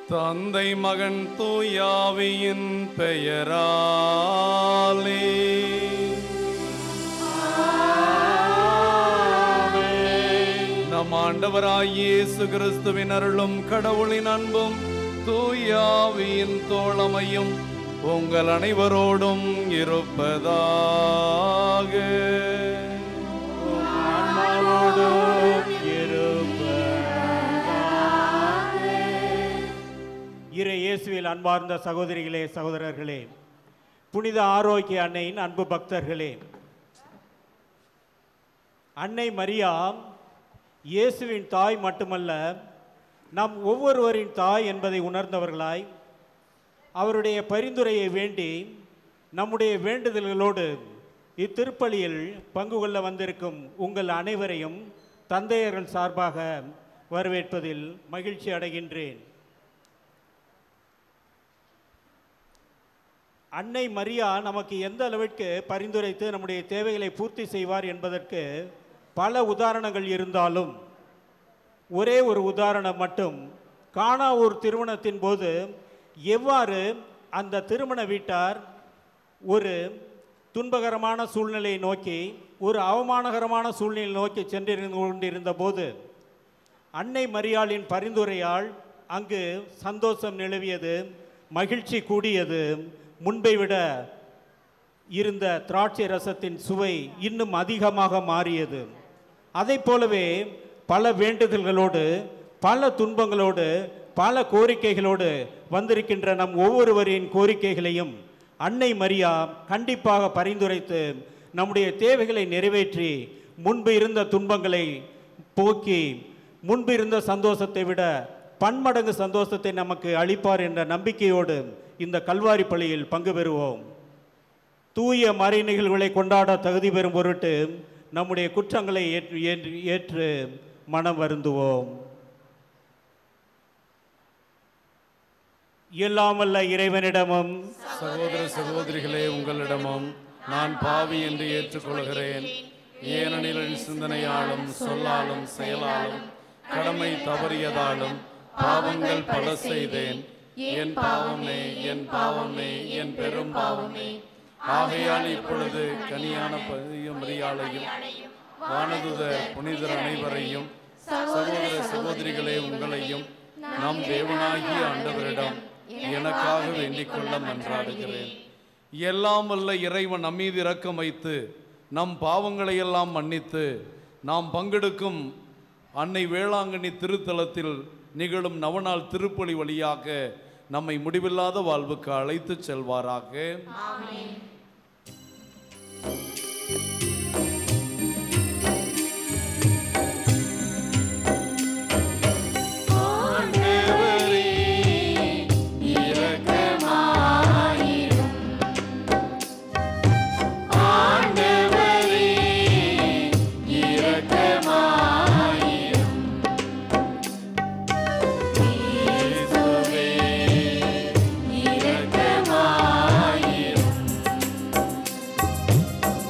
தந்தை மகன் தூயாவியின் பெயராலே நம் ஆண்டவராய் இயேசு கிறிஸ்துவின் அருளும் கடவுளின் அன்பும் தூயாவியின் தோழமையும் உங்கள் அனைவரோடும் இருப்பதாக இறை இயேசுவில் அன்பார்ந்த சகோதரிகளே சகோதரர்களே புனித ஆரோக்கிய அன்னையின் அன்பு பக்தர்களே அன்னை மரியா இயேசுவின் தாய் மட்டுமல்ல நம் ஒவ்வொருவரின் தாய் என்பதை உணர்ந்தவர்களாய் அவருடைய பரிந்துரையை வேண்டி நம்முடைய வேண்டுதல்களோடு இத்திருப்பலியில் பங்கு கொள்ள வந்திருக்கும் உங்கள் அனைவரையும் தந்தையர்கள் சார்பாக வரவேற்பதில் மகிழ்ச்சி அடைகின்றேன் அன்னை மரியா நமக்கு எந்த அளவிற்கு பரிந்துரைத்து நம்முடைய தேவைகளை பூர்த்தி செய்வார் என்பதற்கு பல உதாரணங்கள் இருந்தாலும் ஒரே ஒரு உதாரணம் மட்டும் காணாவூர் திருமணத்தின் போது எவ்வாறு அந்த திருமண வீட்டார் ஒரு துன்பகரமான சூழ்நிலையை நோக்கி ஒரு அவமானகரமான சூழ்நிலை நோக்கி சென்றிருந்து கொண்டிருந்த போது அன்னை மரியாளின் பரிந்துரையால் அங்கு சந்தோஷம் நிலவியது மகிழ்ச்சி கூடியது முன்பை விட இருந்த திராட்சை ரசத்தின் சுவை இன்னும் அதிகமாக மாறியது அதைப் போலவே பல வேண்டுதல்களோடு பல துன்பங்களோடு பல கோரிக்கைகளோடு வந்திருக்கின்ற நம் ஒவ்வொருவரின் கோரிக்கைகளையும் அன்னை மரியா கண்டிப்பாக பரிந்துரைத்து நம்முடைய தேவைகளை நிறைவேற்றி முன்பு இருந்த துன்பங்களை போக்கி முன்பு இருந்த சந்தோஷத்தை விட பன்மடங்கு சந்தோஷத்தை நமக்கு அளிப்பார் என்ற நம்பிக்கையோடு இந்த கல்வாரி பள்ளியில் பங்கு பெறுவோம் தூய மறை நிகழ்வுகளை கொண்டாட தகுதி பெறும் பொருட்டு நம்முடைய குற்றங்களை ஏற்று ஏற்று ஏற்று மனம் வருந்துவோம் இயலாமல்ல இறைவனிடமும் சகோதர சகோதரிகளே உங்களிடமும் நான் பாவி என்று ஏற்றுக்கொள்கிறேன் ஏனெனில் என் சிந்தனையாலும் சொல்லாலும் செயலாலும் கடமை தவறியதாலும் பாவங்கள் பல செய்தேன் என் பாவமே என் பாவமே என் பெரும் பாவமே ஆகையால் இப்பொழுது கனியான மரியாதையும் வானதுதர் புனிதர் அனைவரையும் சகோதர சகோதரிகளே உங்களையும் நம் தேவனாகிய ஆண்டவரிடம் எனக்காக வேண்டிக் கொள்ள மன்றாடுகிறேன் எல்லாம் வல்ல இறைவன் நம்மீது இரக்கம் வைத்து நம் பாவங்களை எல்லாம் மன்னித்து நாம் பங்கெடுக்கும் அன்னை வேளாங்கண்ணி திருத்தலத்தில் நிகழும் நவநாள் திருப்பலி வழியாக நம்மை முடிவில்லாத வாழ்வுக்கு அழைத்துச் செல்வாராக ஆண்டவரே, இரக்கமாயிரும். ஆண்டவரே, இரக்கமாயிரும். இயேசுவே, இரக்கமாயிரும்.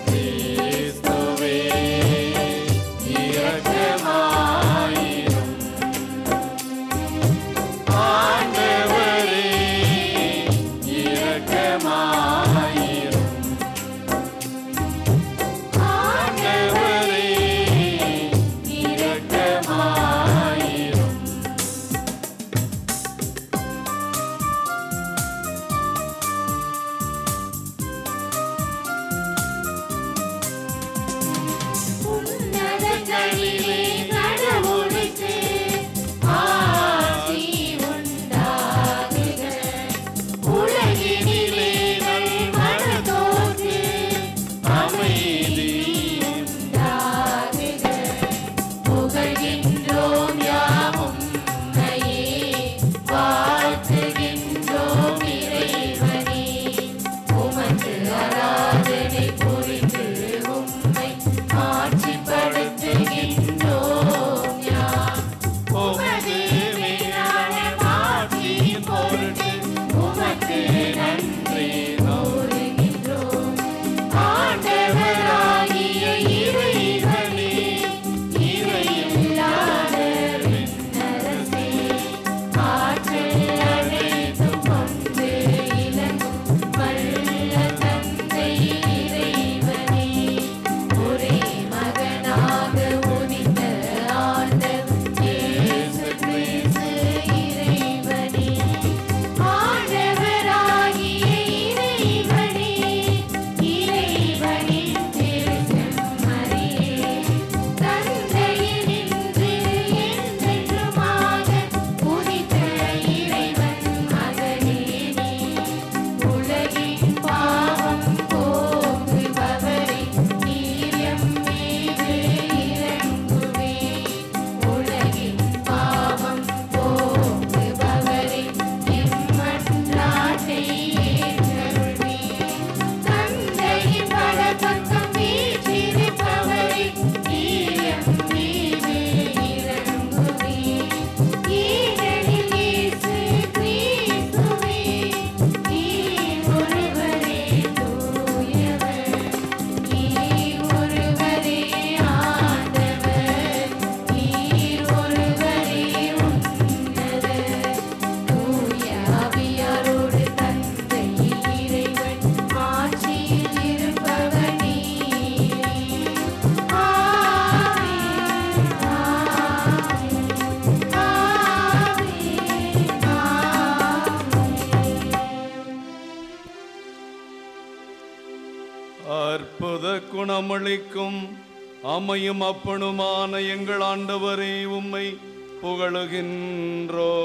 தாய்க்கும் அம்மையும் அப்பனுமான எங்கள் ஆண்டவரே உம்மை புகழுகின்றோ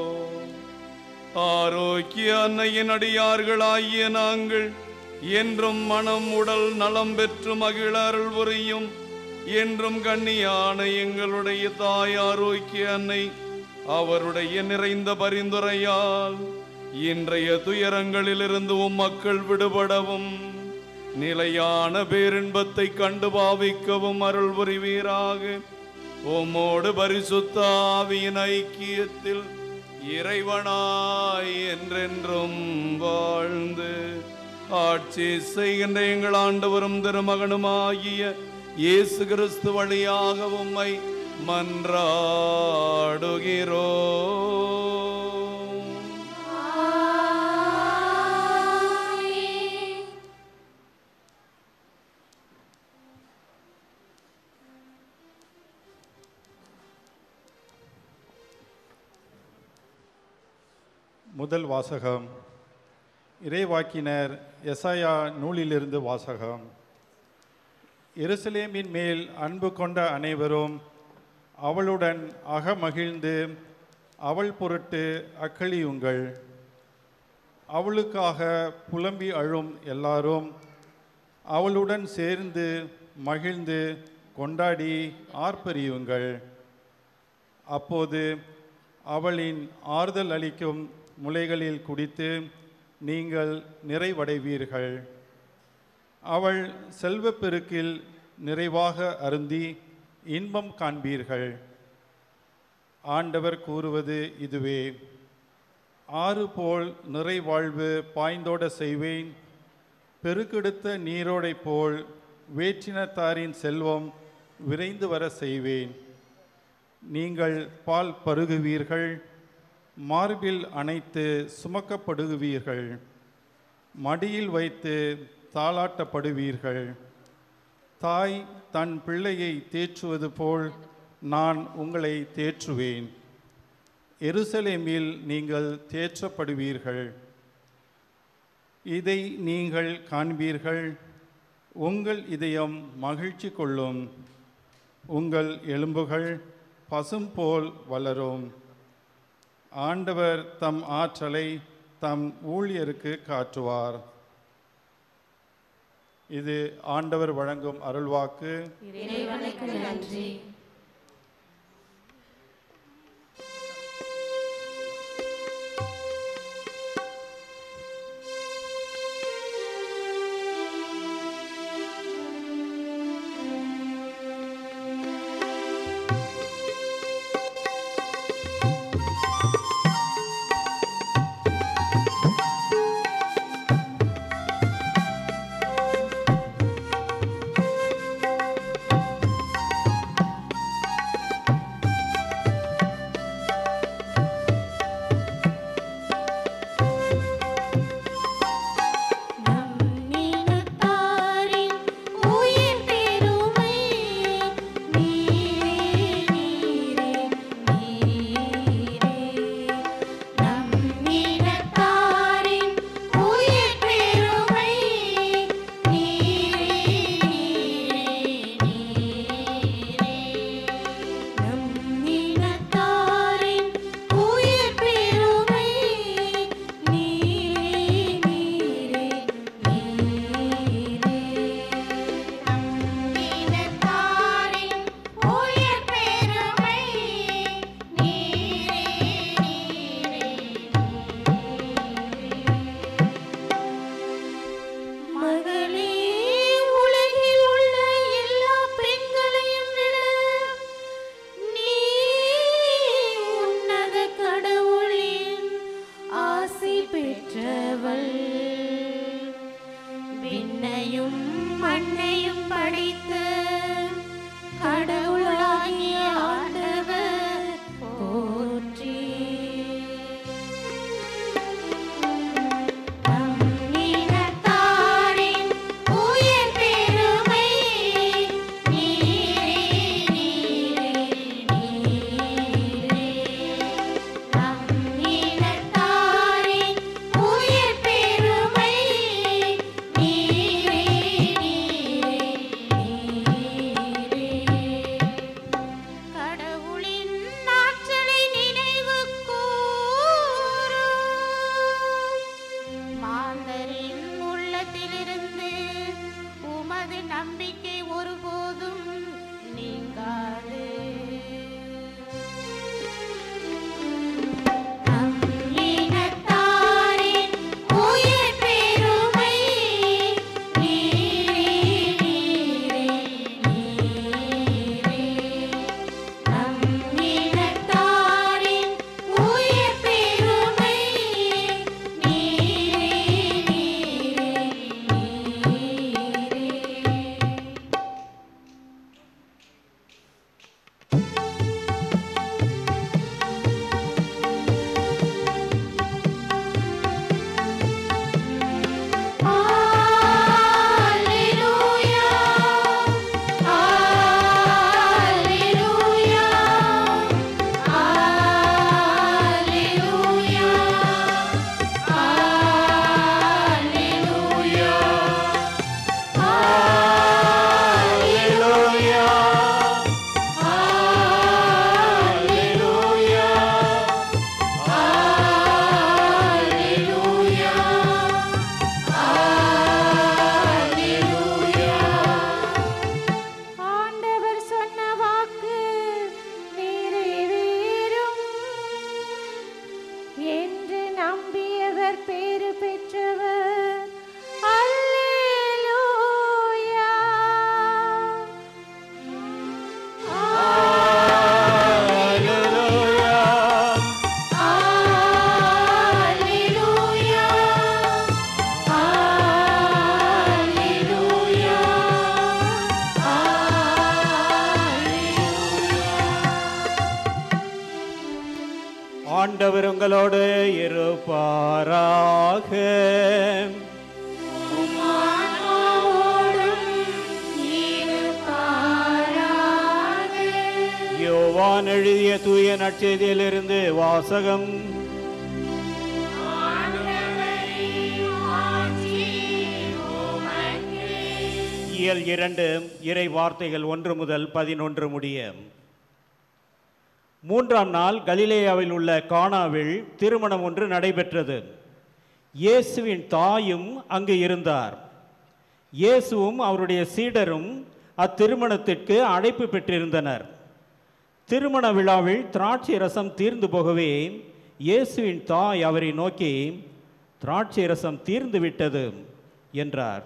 ஆரோக்கிய அன்னையின் அடியார்களாகிய நாங்கள் என்றும் மனம் உடல் நலம் பெற்று மகிழ அருள் புரியும் என்றும் கண்ணியான எங்களுடைய தாய் ஆரோக்கிய அன்னை அவருடைய நிறைந்த பரிந்துரையால் இன்றைய துயரங்களிலிருந்து உம் மக்கள் விடுபடவும் நிலையான பேரின்பத்தை கண்டு பாவிக்கவும் அருள் புரிவீராக உம்மோடு பரிசுத்த ஆவியின் ஐக்கியத்தில் இறைவனாய் என்றென்றும் வாழ்ந்து ஆட்சி செய்கின்ற எங்கள் ஆண்டவரும் திருமகனுமாகிய இயேசு கிறிஸ்து வழியாக உம்மை மன்றாடுகிறோம் முதல் வாசகம் இறைவாக்கினர் எசாயா நூலிலிருந்து வாசகம் எருசலேமின் மேல் அன்பு கொண்ட அனைவரும் அவளுடன் அகமகிழ்ந்து அவள் பொருட்டு அக்களியுங்கள் அவளுக்காக புலம்பி அழும் எல்லாரும் அவளுடன் சேர்ந்து மகிழ்ந்து கொண்டாடி ஆர்ப்பரியுங்கள் அப்போது அவளின் ஆறுதல் அளிக்கும் முலைகளில் குடித்து நீங்கள் நிறைவடைவீர்கள் அவள் செல்வப்பெருக்கில் நிறைவாக அருந்தி இன்பம் காண்பீர்கள் ஆண்டவர் கூறுவது இதுவே ஆறு போல் நிறைவாழ்வு பாய்ந்தோட செய்வேன் பெருக்கெடுத்த நீரோடை போல் வேற்றினத்தாரின் செல்வம் விரைந்து வர செய்வேன் நீங்கள் பால் பருகுவீர்கள் மார்பில் அணைத்து சுமக்கப்படுவீர்கள் மடியில் வைத்து தாளாட்டப்படுவீர்கள் தாய் தன் பிள்ளையை தேற்றுவது போல் நான் உங்களை தேற்றுவேன் எருசலேமில் நீங்கள் தேற்றப்படுவீர்கள் இதை நீங்கள் காண்பீர்கள் உங்கள் இதயம் மகிழ்ச்சி கொள்ளும் உங்கள் எலும்புகள் பசும் போல் வளரும் ஆண்டவர் தம் ஆற்றலை தம் ஊழியருக்கு காட்டுவார் இது ஆண்டவர் வழங்கும் அருள்வாக்கு இறைவனுக்கு நன்றி ஆண்டவர் ஆண்டவர் உங்களோடு இருப்பாராக யோவான் எழுதிய தூய நற்செய்தியிலிருந்து வாசகம் இயல் இரண்டு இறை வார்த்தைகள் ஒன்று முதல் பதினொன்று முடிய மூன்றாம் நாள் கலிலேயாவில் உள்ள கானாவில் திருமணம் ஒன்று நடைபெற்றது இயேசுவின் தாயும் அங்கு இருந்தார் இயேசுவும் அவருடைய சீடரும் அத்திருமணத்திற்கு அழைப்பு பெற்றிருந்தனர் திருமண விழாவில் திராட்சை ரசம் தீர்ந்து போகவே இயேசுவின் தாய் அவரை நோக்கி திராட்சை ரசம் தீர்ந்து விட்டது என்றார்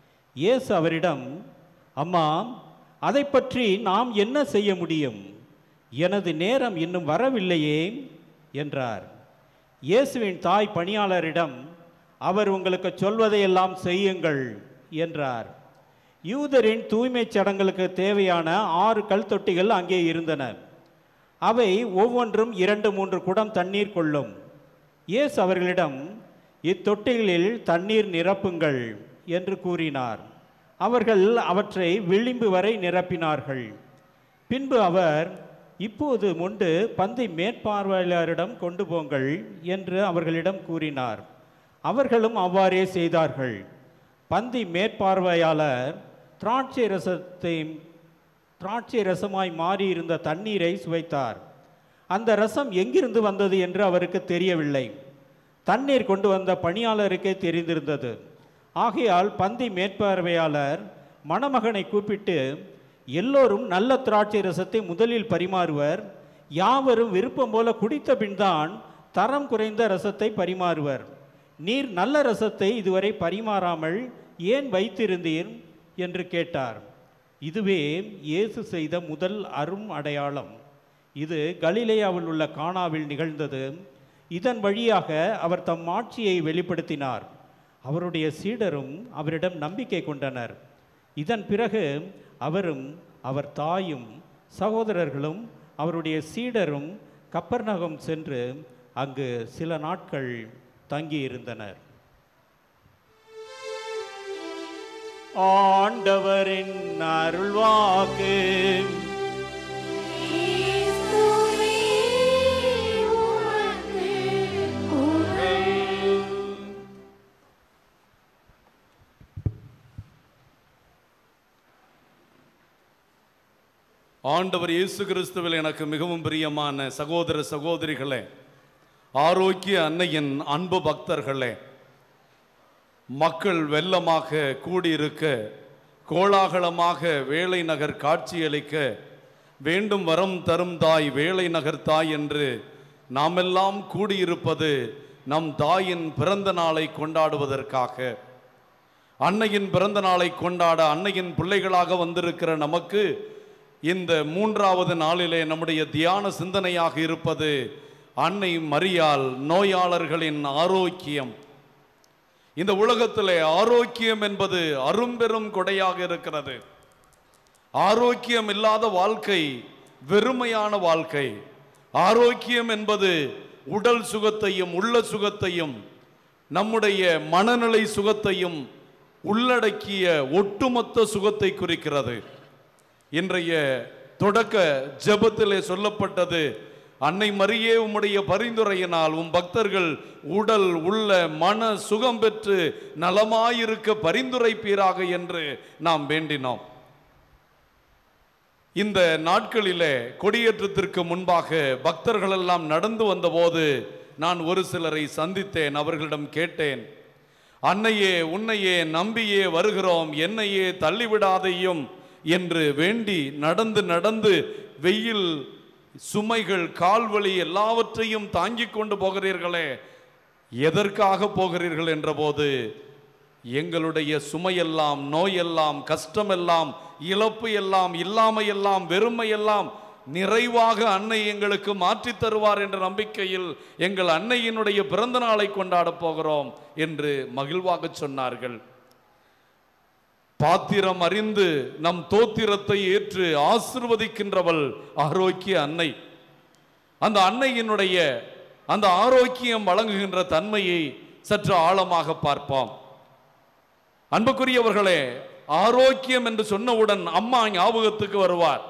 இயேசு அவரிடம் அம்மா அதை பற்றி நாம் என்ன செய்ய முடியும் எனது நேரம் இன்னும் வரவில்லையே என்றார் இயேசுவின் தாய் பணியாளரிடம் அவர் உங்களுக்கு சொல்வதையெல்லாம் செய்யுங்கள் என்றார் யூதரின் தூய்மைச் சடங்குகளுக்கு தேவையான ஆறு கல் தொட்டிகள் அங்கே இருந்தன அவை ஒவ்வொன்றும் இரண்டு மூன்று குடம் தண்ணீர் கொள்ளும் இயேசு அவர்களிடம் இத்தொட்டிகளில் தண்ணீர் நிரப்புங்கள் என்று கூறினார் அவர்கள் அவற்றை விளிம்பு வரை நிரப்பினார்கள் பின்பு அவர் இப்போது முண்டு பந்தை மேற்பார்வையாளரிடம் கொண்டு போங்கள் என்று அவர்களிடம் கூறினார் அவர்களும் அவ்வாறே செய்தார்கள் பந்தி மேற்பார்வையாளர் திராட்சை ரசத்தை திராட்சை ரசமாய் மாறியிருந்த தண்ணீரை சுவைத்தார் அந்த ரசம் எங்கிருந்து வந்தது என்று அவருக்கு தெரியவில்லை தண்ணீர் கொண்டு வந்த பணியாளருக்கே தெரிந்திருந்தது ஆகையால் பந்தி மேற்பார்வையாளர் மணமகனை கூப்பிட்டு எல்லோரும் நல்ல திராட்சை ரசத்தை முதலில் பரிமாறுவர் யாவரும் விருப்பம் போல குடித்த பின்தான் தரம் குறைந்த ரசத்தை பரிமாறுவர் நீர் நல்ல ரசத்தை இதுவரை பரிமாறாமல் ஏன் வைத்திருந்தீர் என்று கேட்டார் இதுவே இயேசு செய்த முதல் அரும் அடையாளம் இது கலிலேயாவில் உள்ள கானாவில் நிகழ்ந்தது இதன் வழியாக அவர் தம் ஆட்சியை வெளிப்படுத்தினார் அவருடைய சீடரும் அவரிடம் நம்பிக்கை கொண்டனர் இதன் பிறகு அவரும் அவர் தாயும் சகோதரர்களும் அவருடைய சீடரும் கப்பர்நகம் சென்று அங்கு சில நாட்கள் தங்கியிருந்தனர் ஆண்டவரின் அருள்வாக்கு ஆண்டவர் இயேசு கிறிஸ்துவில் எனக்கு மிகவும் பிரியமான சகோதர சகோதரிகளே ஆரோக்கிய அன்னையின் அன்பு பக்தர்களே மக்கள் வெள்ளமாக கூடியிருக்க கோலாகலமாக வேலை நகர் காட்சியளிக்க வேண்டும் வரம் தரும் தாய் வேலை நகர் தாய் என்று நாமெல்லாம் கூடியிருப்பது நம் தாயின் பிறந்த நாளை கொண்டாடுவதற்காக அன்னையின் பிறந்த நாளை கொண்டாட அன்னையின் பிள்ளைகளாக வந்திருக்கிற நமக்கு இந்த மூன்றாவது நாளிலே நம்முடைய தியான சிந்தனையாக இருப்பது அன்னை மரியாள் நோயாளர்களின் ஆரோக்கியம் இந்த உலகத்திலே ஆரோக்கியம் என்பது அரும்பெரும் கொடையாக இருக்கிறது ஆரோக்கியம் இல்லாத வாழ்க்கை வெறுமையான வாழ்க்கை ஆரோக்கியம் என்பது உடல் சுகத்தையும் உள்ள சுகத்தையும் நம்முடைய மனநிலை சுகத்தையும் உள்ளடக்கிய ஒட்டுமொத்த சுகத்தை குறிக்கிறது இன்றைய தொடக்க ஜெபத்திலே சொல்லப்பட்டது அன்னை மரியே உம்முடைய பரிந்துரையினால் உம் பக்தர்கள் உடல் உள்ள மன சுகம் பெற்று நலமாயிருக்க பரிந்துரைப்பீராக என்று நாம் வேண்டினோம் இந்த நாட்களிலே கொடியேற்றத்திற்கு முன்பாக பக்தர்கள் எல்லாம் நடந்து வந்தபோது நான் ஒரு சிலரை சந்தித்தேன் அவர்களிடம் கேட்டேன் அன்னையே உன்னையே நம்பியே வருகிறோம் என்னையே தள்ளிவிடாதையும் என்று வேண்டி நடந்து நடந்து வெயில் சுமைகள் கால்வலி எல்லாவற்றையும் தாங்கிக் கொண்டு போகிறீர்களே எதற்காக போகிறீர்கள் என்றபோது எங்களுடைய சுமையெல்லாம் நோயெல்லாம் கஷ்டமெல்லாம் இழப்பு எல்லாம் இல்லாமை எல்லாம் வெறுமை எல்லாம் நிறைவாக அன்னை எங்களுக்கு மாற்றித் தருவார் என்ற நம்பிக்கையில் எங்கள் அன்னையினுடைய பிறந்த நாளை கொண்டாடப் போகிறோம் என்று மகிழ்வாக சொன்னார்கள் பாத்திரம் அறிந்து நம் தோத்திரத்தை ஏற்று ஆசிர்வதிக்கின்றவள் ஆரோக்கிய அன்னை அந்த அன்னையினுடைய அந்த ஆரோக்கியம் வழங்குகின்ற தன்மையை சற்று ஆழமாக பார்ப்போம் அன்புக்குரியவர்களே ஆரோக்கியம் என்று சொன்னவுடன் அம்மா ஞாபகத்துக்கு வருவார்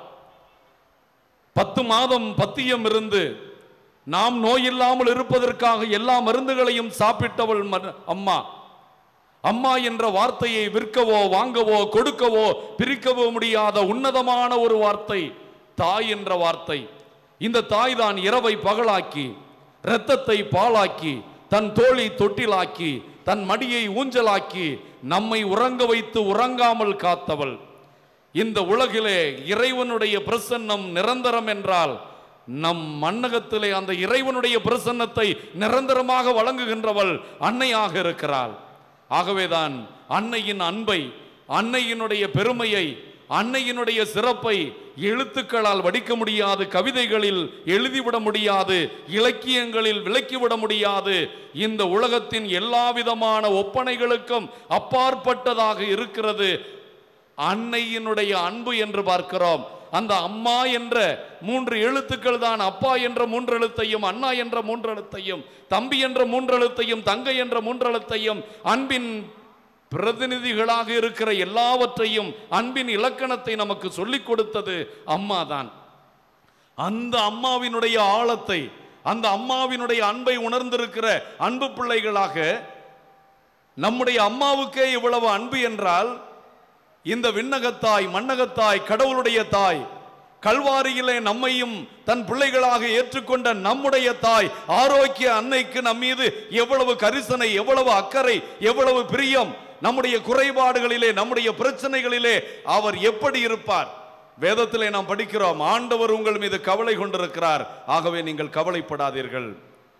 பத்து மாதம் பத்தியம் இருந்து நாம் நோயில்லாமல் இருப்பதற்காக எல்லா மருந்துகளையும் சாப்பிட்டவள் மரு- அம்மா அம்மா என்ற வார்த்தையை விற்கவோ வாங்கவோ கொடுக்கவோ பிரிக்கவோ முடியாத உன்னதமான ஒரு வார்த்தை தாய் என்ற வார்த்தை இந்த தாய் தான் இரவை பகலாக்கி இரத்தத்தை பாலாக்கி தன் தோழி தொட்டிலாக்கி தன் மடியை ஊஞ்சலாக்கி நம்மை உறங்க வைத்து உறங்காமல் காத்தவள் இந்த உலகிலே இறைவனுடைய பிரசன்னம் நிரந்தரம் என்றால் நம் மன்னகத்திலே அந்த இறைவனுடைய பிரசன்னத்தை நிரந்தரமாக வழங்குகின்றவள் அன்னையாக இருக்கிறாள் ஆகவேதான் அன்னையின் அன்பை அன்னையினுடைய பெருமையை அன்னையினுடைய சிறப்பை எழுத்துக்களால் வடிக்க முடியாது கவிதைகளில் எழுதிவிட முடியாது இலக்கியங்களில் விளக்கிவிட முடியாது இந்த உலகத்தின் எல்லா விதமான ஒப்பனைகளுக்கும் அப்பாற்பட்டதாக இருக்கிறது அன்னையினுடைய அன்பு என்று பார்க்கிறோம் அந்த அம்மா என்ற மூன்று எழுத்துக்கள் தான் அப்பா என்ற மூன்று எழுத்தையும் அண்ணா என்ற மூன்று எழுத்தையும் தம்பி என்ற மூன்று எழுத்தையும் தங்கை என்ற மூன்று எழுத்தையும் அன்பின் பிரதிநிதிகளாக இருக்கிற எல்லாவற்றையும் அன்பின் இலக்கணத்தை நமக்கு சொல்லிக் கொடுத்தது அம்மா தான் அந்த அம்மாவினுடைய ஆழத்தை அந்த அம்மாவினுடைய அன்பை உணர்ந்திருக்கிற அன்பு பிள்ளைகளாக நம்முடைய அம்மாவுக்கே இவ்வளவு அன்பு என்றால் இந்த விண்ணகத்தாய் மண்ணகத்தாய் கடவுளுடைய தாய் கல்வாரியிலே நம்மையும் தன் பிள்ளைகளாக ஏற்றுக்கொண்ட நம்முடைய தாய் ஆரோக்கிய அன்னைக்கு நம் மீது எவ்வளவு கரிசனை எவ்வளவு அக்கறை எவ்வளவு பிரியம் நம்முடைய குறைபாடுகளிலே நம்முடைய பிரச்சனைகளிலே அவர் எப்படி இருப்பார் வேதத்திலே நாம் படிக்கிறோம் ஆண்டவர் உங்கள் மீது கவலை கொண்டிருக்கிறார் ஆகவே நீங்கள் கவலைப்படாதீர்கள்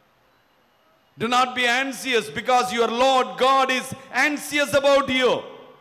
Do not be anxious because your Lord God is anxious about you.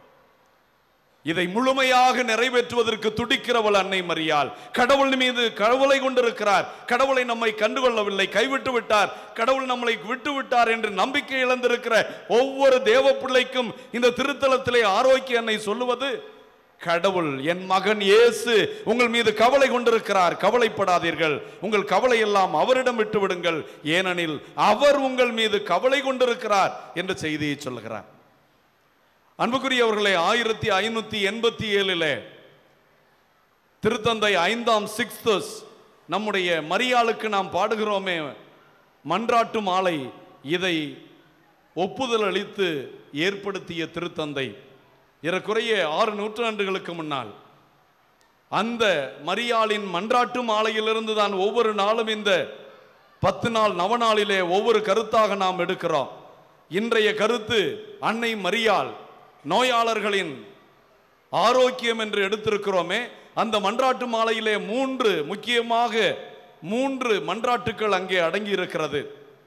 இதை முழுமையாக நிறைவேற்றுவதற்கு துடிக்கிறவள் அன்னை மரியாள் கடவுள் மீது கவலை கொண்டிருக்கிறார் கடவுளை நம்மை கண்டுகொள்ளவில்லை கைவிட்டு விட்டார் கடவுள் நம்மளை விட்டு விட்டார் என்று நம்பிக்கை இழந்திருக்கிற ஒவ்வொரு தேவ பிள்ளைக்கும் இந்த திருத்தலத்திலே ஆரோக்கிய அன்னை சொல்லுவது கடவுள் என் மகன் இயேசு உங்கள் மீது கவலை கொண்டிருக்கிறார் கவலைப்படாதீர்கள் உங்கள் கவலை எல்லாம் அவரிடம் விட்டு விடுங்கள் ஏனெனில் அவர் உங்கள் மீது கவலை கொண்டிருக்கிறார் என்ற செய்தியை சொல்லுகிறார் அன்புக்குரியவர்களே ஆயிரத்தி ஐநூத்தி எண்பத்தி ஏழிலே திருத்தந்தை ஐந்தாம் சிக்ஸ்தஸ் நம்முடைய மரியாளுக்கு நாம் பாடுகிறோமே மன்றாட்டு மாலை இதை ஒப்புதல் அளித்து ஏற்படுத்திய திருத்தந்தை ஏறக்குறைய ஆறு நூற்றாண்டுகளுக்கு முன்னால் அந்த மரியாளின் மன்றாட்டு மாலையிலிருந்து தான் ஒவ்வொரு நாளும் இந்த பத்து நாள் நவநாளிலே ஒவ்வொரு கருத்தாக நாம் எடுக்கிறோம் இன்றைய கருத்து அன்னை மரியாள் நோயாளர்களின் ஆரோக்கியம் என்று எடுத்திருக்கிறோமே அந்த மன்றாட்டு மாலையிலே மூன்று முக்கியமாக மூன்று மன்றாட்டுக்கள் அங்கே அடங்கி இருக்கிறது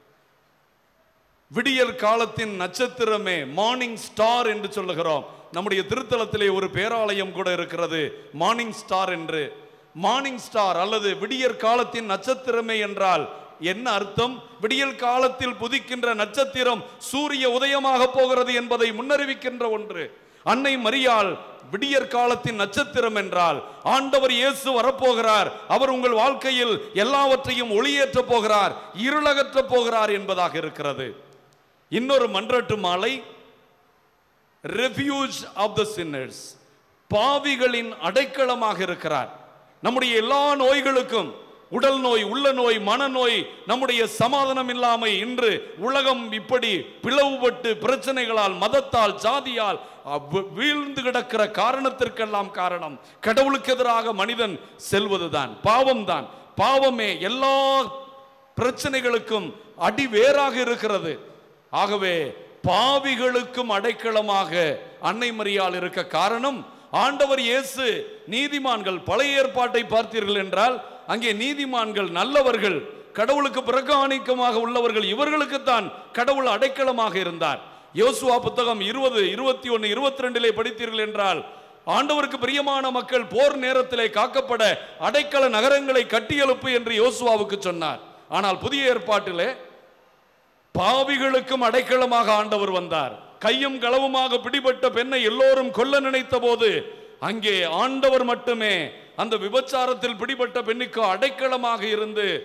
விடியற் காலத்தின் நட்சத்திரமே மார்னிங் ஸ்டார் என்று சொல்லுகிறோம் நம்முடைய திருத்தலத்திலே ஒரு பேராலயம் கூட இருக்கிறது மார்னிங் ஸ்டார் என்று மார்னிங் ஸ்டார் அல்லது விடியற் காலத்தின் நட்சத்திரமே என்றால் என்ன அர்த்தம் விடியல் காலத்தில் புதிக்கின்ற நட்சத்திரம் சூரிய உதயமாக போகிறது என்பதை முன்னறிவிக்கின்ற ஒன்று அன்னை மரியாள் விடியற் காலத்தின் நட்சத்திரம் என்றால் ஆண்டவர் இயேசு வரப்போகிறார் அவர் உங்கள் வாழ்க்கையில் எல்லாவற்றையும் ஒளியேற்றப் போகிறார் இருளகற்றப் போகிறார் என்பதாக இருக்கிறது இன்னொரு மன்றட்டு மாலை ரெஃப்யூஜ் ஆஃப் த சின்னர்ஸ் பாவிகளின் அடைக்கலமாக இருக்கிறார் நம்முடைய எல்லா நோய்களுக்கும் உடல் நோய் உள்ள நோய் மனநோய் நம்முடைய சமாதானம் இல்லாமை இன்று உலகம் இப்படி பிளவுபட்டு பிரச்சனைகளால் மதத்தால் ஜாதியால் அவ்வ- வீழ்ந்து கிடக்கிற காரணத்திற்கெல்லாம் காரணம் கடவுளுக்கு எதிராக மனிதன் செல்வதுதான் பாவம்தான் பாவமே எல்லா பிரச்சனைகளுக்கும் அடிவேராக இருக்கிறது ஆகவே பாவிகளுக்கும் அடைக்கலமாக அன்னை மரியாள் இருக்க காரணம் ஆண்டவர் இயேசு நீதிமான்கள் பழைய ஏற்பாட்டை பார்த்தீர்கள் என்றால் அங்கே நீதிமான்கள் நல்லவர்கள் கடவுளுக்கு பிரகாணிக்கமாக உள்ளவர்கள் இவர்களுக்குத்தான் கடவுள் அடைக்கலமாக இருந்தார் யோசுவா புத்தகம் இருபது இருபத்தி ஒன்று இருபத்தி ரெண்டிலே படித்தீர்கள் என்றால் ஆண்டவருக்கு பிரியமான மக்கள் போர் நேரத்திலே காக்கப்பட அடைக்கல நகரங்களை கட்டியெழுப்பு என்று யோசுவாவுக்கு சொன்னார் ஆனால் புதிய ஏற்பாட்டிலே பாவிகளுக்கும் அடைக்கலமாக ஆண்டவர் வந்தார் கையும் களவுமாக பிடிபட்ட பெண்ணை எல்லோரும் கொல்ல நினைத்த போது அங்கே ஆண்டவர் மட்டுமே அந்த விபச்சாரத்தில் பிடிபட்ட பெண்ணுக்கு அடைக்கலமாக இருந்து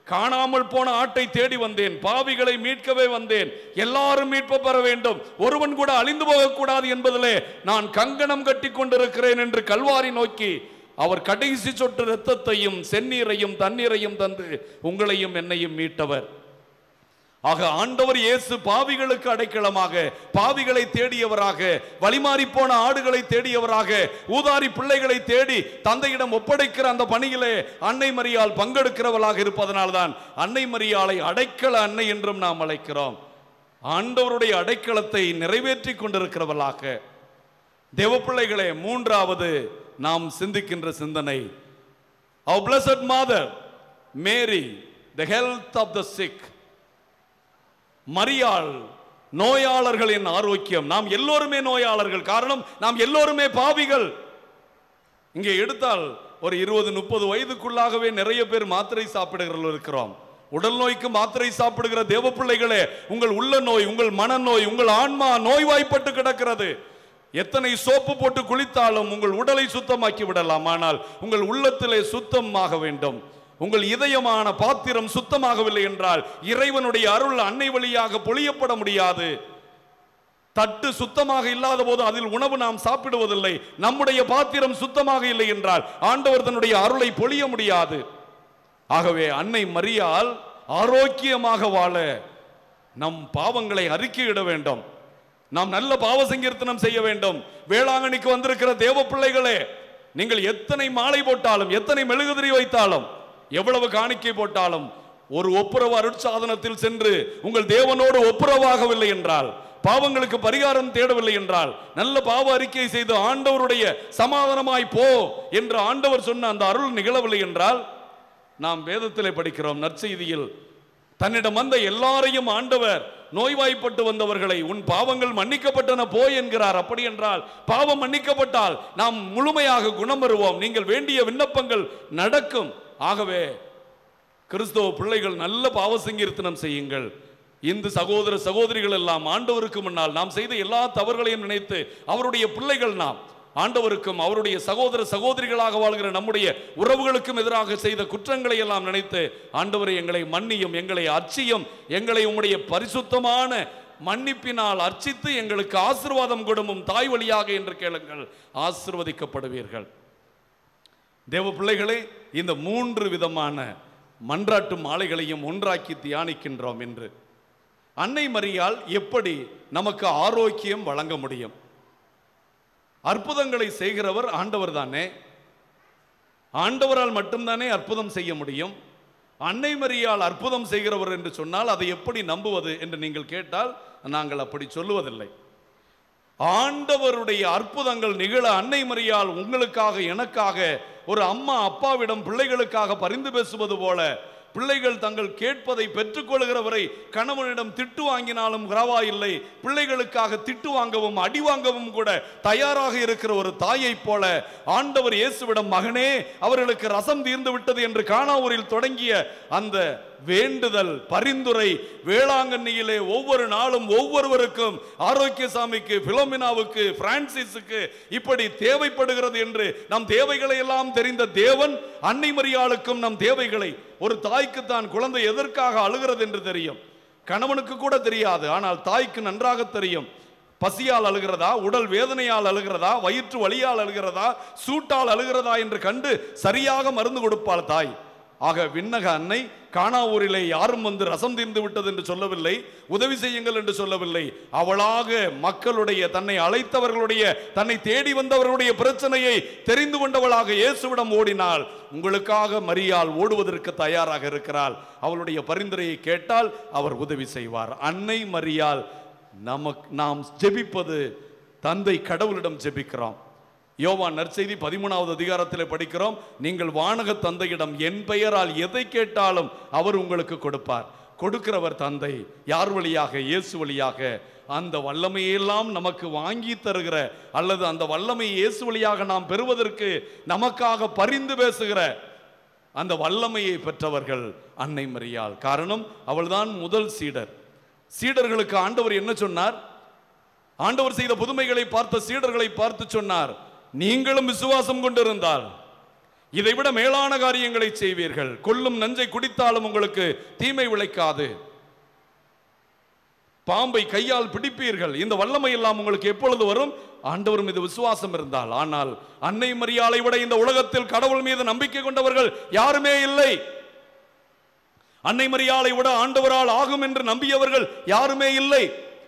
காணாமல் போன ஆட்டை தேடி வந்தேன் பாவிகளை மீட்கவே வந்தேன் எல்லாரும் மீட்பு பெற வேண்டும் ஒருவன் கூட அழிந்து போகக்கூடாது என்பதிலே நான் கங்கணம் கட்டி கொண்டிருக்கிறேன் என்று கல்வாரி நோக்கி அவர் கடைசி சொட்டு இரத்தத்தையும் செந்நீரையும் தண்ணீரையும் தந்து உங்களையும் என்னையும் மீட்டவர் ஆக ஆண்டவர் இயேசு பாவிகளுக்கு அடைக்கலமாக பாவிகளை தேடியவராக வழிமாறி போன ஆடுகளை தேடியவராக ஊதாரி பிள்ளைகளை தேடி தந்தையிடம் ஒப்படைக்கிற அந்த பணியிலே அன்னை மரியாள் பங்கெடுக்கிறவளாக இருப்பதனால்தான் அன்னை மரியாளை அடைக்கல அன்னை என்றும் நாம் அழைக்கிறோம் ஆண்டவருடைய அடைக்கலத்தை நிறைவேற்றி கொண்டிருக்கிறவளாக தேவப்பிள்ளைகளே மூன்றாவது நாம் சிந்திக்கின்ற சிந்தனை Our blessed mother, Mary, the health of the sick. மரியாள் நோயாளர்களின் ஆரோக்கியம் நாம் எல்லோருமே நோயாளர்கள் காரணம் நாம் எல்லோருமே பாவிகள் இங்கே எடுத்தால் ஒரு இருபது முப்பது வயதுக்குள்ளாகவே நிறைய பேர் மாத்திரை சாப்பிடுகிறவர்கள் இருக்கிறோம் உடல் நோய்க்கு மாத்திரை சாப்பிடுகிற தேவ பிள்ளைகளே உங்கள் உள்ள நோய் உங்கள் மனநோய் உங்கள் ஆன்மா நோய்வாய்ப்பட்டு கிடக்கிறது எத்தனை சோப்பு போட்டு குளித்தாலும் உங்கள் உடலை சுத்தமாக்கி விடலாம் ஆனால் உங்கள் உள்ளத்திலே சுத்தமாக வேண்டும் உங்கள் இதயமான பாத்திரம் சுத்தமாகவில்லை என்றால் இறைவனுடைய அருள் அன்னை வழியாக பொழியப்பட முடியாது தட்டு சுத்தமாக இல்லாத போது அதில் உணவு நாம் சாப்பிடுவதில்லை நம்முடைய பாத்திரம் சுத்தமாக இல்லை என்றால் ஆண்டவர் தன்னுடைய அருளை பொழிய முடியாது ஆகவே அன்னை மரியால் ஆரோக்கியமாக வாழ நம் பாவங்களை அறிக்கையிட வேண்டும் நாம் நல்ல பாவ சங்கீர்த்தனம் செய்ய வேண்டும் வேளாங்கண்ணிக்கு வந்திருக்கிற தேவ பிள்ளைகளே நீங்கள் எத்தனை மாலை போட்டாலும் எத்தனை மெழுகுதிரி வைத்தாலும் எவ்வளவு காணிக்கை போட்டாலும் ஒரு ஒப்புரவு அருட்சாதனத்தில் சென்று உங்கள் தேவனோடு ஒப்புரவாகவில்லை என்றால் பாவங்களுக்கு பரிகாரம் தேடவில்லை என்றால் நல்ல பாவ அறிக்கை செய்து ஆண்டவருடைய சமாதானமாய் போ என்று ஆண்டவர் சொன்ன அந்த அருள் நிகழவில்லை என்றால் நாம் வேதத்திலே படிக்கிறோம் நற்செய்தியில் தன்னிடம் வந்த எல்லாரையும் ஆண்டவர் நோய்வாய்ப்பட்டு வந்தவர்களை உன் பாவங்கள் மன்னிக்கப்பட்டன போய் என்கிறார் அப்படி என்றால் பாவம் மன்னிக்கப்பட்டால் நாம் முழுமையாக குணம் பெறுவோம் நீங்கள் வேண்டிய விண்ணப்பங்கள் நடக்கும் ஆகவே கிறிஸ்தவ பிள்ளைகள் நல்ல பாவ சங்கீர்த்தனம் செய்யுங்கள் இந்து சகோதர சகோதரிகள் எல்லாம் ஆண்டவருக்கு முன்னால் நாம் செய்த எல்லா தவறுகளையும் நினைத்து அவருடைய பிள்ளைகள் நாம் ஆண்டவருக்கும் அவருடைய சகோதர சகோதரிகளாக வாழ்கிற நம்முடைய உறவுகளுக்கும் எதிராக செய்த குற்றங்களை எல்லாம் நினைத்து ஆண்டவரை எங்களை மன்னியும் எங்களை அச்சியும் எங்களை உம்முடைய பரிசுத்தமான மன்னிப்பினால் அர்ச்சித்து எங்களுக்கு ஆசீர்வாதம் கொடுமும் தாய் வழியாக என்று கேளுங்கள் ஆசிர்வதிக்கப்படுவீர்கள் தேவ பிள்ளைகளே இந்த மூன்று விதமான மன்றாட்டு மாலைகளையும் ஒன்றாக்கி தியானிக்கின்றோம் என்று அன்னை மரியால் எப்படி நமக்கு ஆரோக்கியம் வழங்க முடியும் அற்புதங்களை செய்கிறவர் ஆண்டவர் தானே ஆண்டவரால் மட்டும்தானே அற்புதம் செய்ய முடியும் அன்னை மரியால் அற்புதம் செய்கிறவர் என்று சொன்னால் அதை எப்படி நம்புவது என்று நீங்கள் கேட்டால் நாங்கள் அப்படி சொல்லுவதில்லை ஆண்டவருடைய அற்புதங்கள் நிகழ அன்னை மரியால் உங்களுக்காக எனக்காக ஒரு அம்மா அப்பாவிடம் பிள்ளைகளுக்காக பரிந்து பேசுவது போல பிள்ளைகள் தங்கள் கேட்பதை பெற்றுக்கொள்கிற வரை கணவனிடம் திட்டு வாங்கினாலும் பரவாயில்லை பிள்ளைகளுக்காக திட்டு வாங்கவும் அடி வாங்கவும் கூட தயாராக இருக்கிற ஒரு தாயைப் போல ஆண்டவர் இயேசுவிடம் மகனே அவர்களுக்கு ரசம் தீர்ந்து விட்டது என்று காணாவூரில் தொடங்கிய அந்த வேண்டுதல் பரிந்துரை வேளாங்கண்ணியிலே ஒவ்வொரு நாளும் ஒவ்வொருவருக்கும் ஆரோக்கியசாமிக்கு பிலோமினாவுக்கு பிரான்சிஸுக்கு இப்படி தேவைப்படுகிறது என்று நம் தேவைகளை எல்லாம் தெரிந்த தேவன் அன்னை மரியாளுக்கும் நம் தேவைகளை ஒரு தாய்க்கு தான் குழந்தை எதற்காக அழுகிறது என்று தெரியும் கணவனுக்கு கூட தெரியாது ஆனால் தாய்க்கு நன்றாக தெரியும் பசியால் அழுகிறதா உடல் வேதனையால் அழுகிறதா வயிற்று வலியால் அழுகிறதா சூட்டால் அழுகிறதா என்று கண்டு சரியாக மருந்து கொடுப்பாள் தாய் ஆக விண்ணக அன்னை காணாவூரிலே யாரும் வந்து ரசம் தீர்ந்து விட்டது என்று சொல்லவில்லை உதவி செய்யுங்கள் என்று சொல்லவில்லை அவளாக மக்களுடைய தன்னை அழைத்தவர்களுடைய தன்னை தேடி வந்தவர்களுடைய பிரச்சனையை தெரிந்து கொண்டவளாக இயேசுவிடம் ஓடினாள் உங்களுக்காக மரியாள் ஓடுவதற்கு தயாராக இருக்கிறாள் அவளுடைய பரிந்துரையை கேட்டால் அவர் உதவி செய்வார் அன்னை மரியாள் நமக்கு நாம் ஜெபிப்பது தந்தை கடவுளிடம் ஜெபிக்கிறோம் யோவான் நற்செய்தி பதிமூணாவது அதிகாரத்தில் படிக்கிறோம் நீங்கள் வானக தந்தையிடம் என் பெயரால் எதை கேட்டாலும் அவர் உங்களுக்கு கொடுப்பார் கொடுக்கிறவர் தந்தை யார் வழியாக இயேசு வழியாக அந்த வல்லமையெல்லாம் நமக்கு வாங்கி தருகிற அல்லது அந்த வல்லமை இயேசு வழியாக நாம் பெறுவதற்கு நமக்காக பரிந்து பேசுகிற அந்த வல்லமையை பெற்றவர்கள் அன்னை மரியாள் காரணம் அவள்தான் முதல் சீடர் சீடர்களுக்கு ஆண்டவர் என்ன சொன்னார் ஆண்டவர் செய்த புதுமைகளை பார்த்த சீடர்களை பார்த்து சொன்னார் நீங்களும் விசுவாசம் கொண்டிருந்தால் இதைவிட மேலான காரியங்களை செய்வீர்கள் கொல்லும் நஞ்சை குடித்தாலும் உங்களுக்கு தீமை விளைக்காது பாம்பை கையால் பிடிப்பீர்கள் இந்த வல்லமை எல்லாம் உங்களுக்கு எப்பொழுது வரும் ஆண்டவர் மீது விசுவாசம் இருந்தால் ஆனால் அன்னை மரியாளை விட இந்த உலகத்தில் கடவுள் மீது நம்பிக்கை கொண்டவர்கள் யாருமே இல்லை அன்னை மரியாளை விட ஆண்டவரால் ஆகும் என்று நம்பியவர்கள் யாருமே இல்லை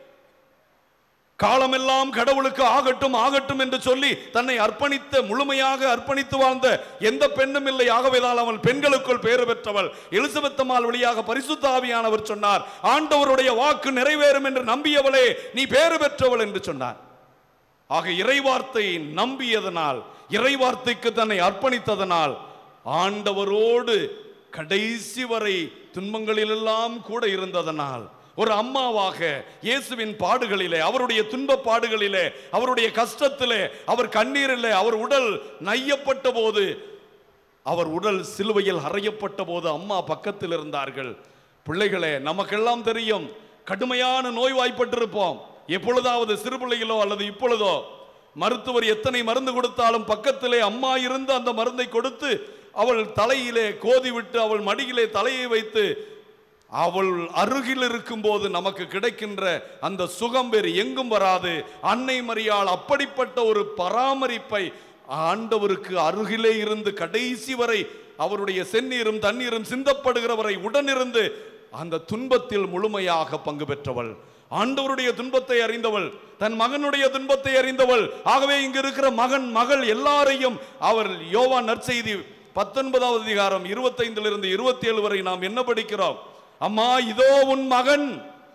காலமெல்லாம் கடவுளுக்கு ஆகட்டும் ஆகட்டும் என்று சொல்லி தன்னை அர்ப்பணித்த முழுமையாக அர்ப்பணித்து வாழ்ந்த எந்த பெண்ணும் இல்லை ஆகவேதான் அவள் பெண்களுக்குள் பேறு பெற்றவள் எலிசபெத்தம்மாள் வழியாக பரிசுத்த ஆவியானவர் சொன்னார் ஆண்டவருடைய வாக்கு நிறைவேறும் என்று நம்பியவளே நீ பேறு பெற்றவள் என்று சொன்னார் ஆக இறைவார்த்தை நம்பியதனால் இறைவார்த்தைக்கு தன்னை அர்ப்பணித்ததனால் ஆண்டவரோடு கடைசி வரை துன்பங்களிலெல்லாம் கூட இருந்ததனால் ஒரு அம்மாவாக இயேசுவின் பாடுகளிலே அவருடைய துன்ப பாடுகளிலே அவருடைய கஷ்டத்திலே அவர் கண்ணீரிலே அவர் உடல் நையப்பட்ட போது அவர் உடல் சிலுவையில் அறையப்பட்ட போது அம்மா பக்கத்தில் இருந்தார்கள் பிள்ளைகளே நமக்கெல்லாம் தெரியும் கடுமையான நோய்வாய்ப்பட்டிருப்போம் எப்பொழுதாவது சிறு பிள்ளைகளோ அல்லது இப்பொழுதோ மருத்துவர் எத்தனை மருந்து கொடுத்தாலும் பக்கத்திலே அம்மா இருந்து அந்த மருந்தை கொடுத்து அவள் தலையிலே கோதி விட்டு அவள் மடியிலே தலையை வைத்து அவள் அருகில் இருக்கும்போது நமக்கு கிடைக்கின்ற அந்த சுகம் வேறு எங்கும் வராது அன்னை மரியாள் அப்படிப்பட்ட ஒரு பராமரிப்பை ஆண்டவருக்கு அருகிலே இருந்து கடைசி வரை அவருடைய செந்நீரும் தண்ணீரும் சிந்தப்படுகிற வரை உடனிருந்து அந்த துன்பத்தில் முழுமையாக பங்கு பெற்றவள் ஆண்டவருடைய துன்பத்தை அறிந்தவள் தன் மகனுடைய துன்பத்தை அறிந்தவள் ஆகவே இங்கு இருக்கிற மகன் மகள் எல்லாரையும் அவர் யோவான் நற்செய்தி பத்தொன்பதாவது அதிகாரம் இருபத்தைந்திலிருந்து இருபத்தி ஏழு வரை நாம் என்ன படிக்கிறோம் அம்மா இதோ உன் மகன்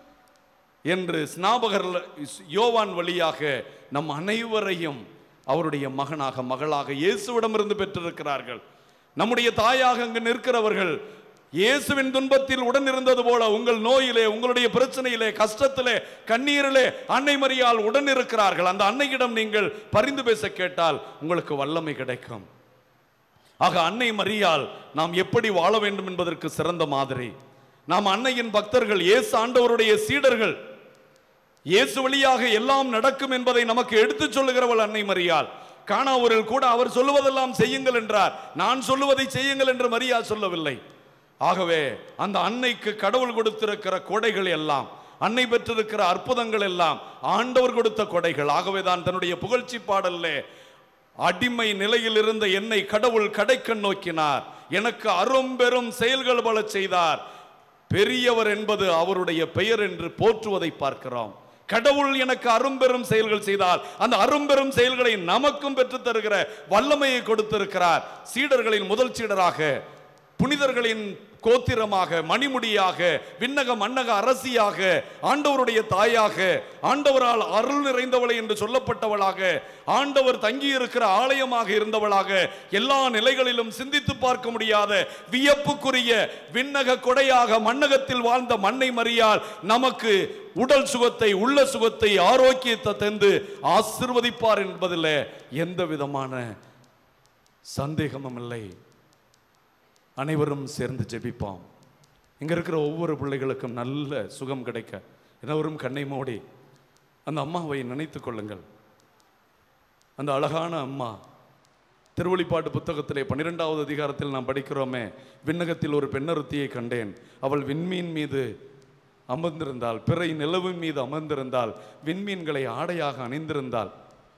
என்று ஸ்நாபகர் யோவான் வழியாக நம் அனைவரையும் அவருடைய மகனாக மகளாக இயேசுவிடமிருந்து பெற்றிருக்கிறார்கள் நம்முடைய தாயாக அங்கு நிற்கிறவர்கள் இயேசுவின் துன்பத்தில் உடன் இருந்தது போல உங்கள் நோயிலே உங்களுடைய பிரச்சனையிலே கஷ்டத்திலே கண்ணீரிலே அன்னை மரியால் உடன் இருக்கிறார்கள் அந்த அன்னையிடம் நீங்கள் பரிந்து பேச கேட்டால் உங்களுக்கு வல்லமை கிடைக்கும் ஆக அன்னை மரியால் நாம் எப்படி வாழ வேண்டும் என்பதற்கு சிறந்த மாதிரி நாம் அன்னையின் பக்தர்கள் இயேசு ஆண்டவருடைய சீடர்கள் இயேசு வழியாக எல்லாம் நடக்கும் என்பதை நமக்கு எடுத்துச் சொல்லுகிறவள் அன்னை மரியாள் காணாவூரில் கூட அவர் சொல்லுவதெல்லாம் செய்யுங்கள் என்றார் நான் சொல்லுவதை செய்யுங்கள் என்று மரியா சொல்லவில்லை ஆகவே அந்த அன்னைக்கு கடவுள் கொடுத்திருக்கிற கொடைகள் எல்லாம் அன்னை பெற்றிருக்கிற அற்புதங்கள் எல்லாம் ஆண்டவர் கொடுத்த கொடைகள் ஆகவே தான் தன்னுடைய புகழ்ச்சி பாடல்லே அடிமை நிலையில் இருந்த என்னை கடவுள் கடைக்கண் நோக்கினார் எனக்கு அரும்பெரும் செயல்கள் பல செய்தார் பெரியவர் என்பது அவருடைய பெயர் என்று போற்றுவதை பார்க்கிறோம் கடவுள் எனக்கு அரும்பெரும் செயல்கள் செய்தால் அந்த அரும்பெரும் செயல்களை நமக்கும் பெற்றுத் தருகிற வல்லமையை கொடுத்திருக்கிறார் சீடர்களின் முதல் சீடராக புனிதர்களின் கோத்திரமாக மணிமுடியாக விண்ணக மன்னக அரசியாக ஆண்டவருடைய தாயாக ஆண்டவரால் அருள் நிறைந்தவளை என்று சொல்லப்பட்டவளாக ஆண்டவர் தங்கியிருக்கிற ஆலயமாக இருந்தவளாக எல்லா நிலைகளிலும் சிந்தித்து பார்க்க முடியாத வியப்புக்குரிய விண்ணக கொடையாக மன்னகத்தில் வாழ்ந்த மண்ணை மறியால் நமக்கு உடல் சுகத்தை உள்ள சுகத்தை ஆரோக்கியத்தை தந்து ஆசிர்வதிப்பார் என்பதில் எந்த விதமான சந்தேகமும் இல்லை அனைவரும் சேர்ந்து ஜெபிப்போம் இங்க இருக்கிற ஒவ்வொரு பிள்ளைகளுக்கும் நல்ல சுகம் கிடைக்க எல்லோரும் கண்ணை மூடி அந்த அம்மாவை நினைத்துக் கொள்ளுங்கள் அந்த அழகான அம்மா திருவழிப்பாட்டு புத்தகத்திலே பன்னிரெண்டாவது அதிகாரத்தில் நாம் படிக்கிறோமே விண்ணகத்தில் ஒரு பெண்ணொருத்தியை கண்டேன் அவள் விண்மீன் மீது அமர்ந்திருந்தாள் பிறை நிலவின் மீது அமர்ந்திருந்தாள் விண்மீன்களை ஆடையாக அணிந்திருந்தாள்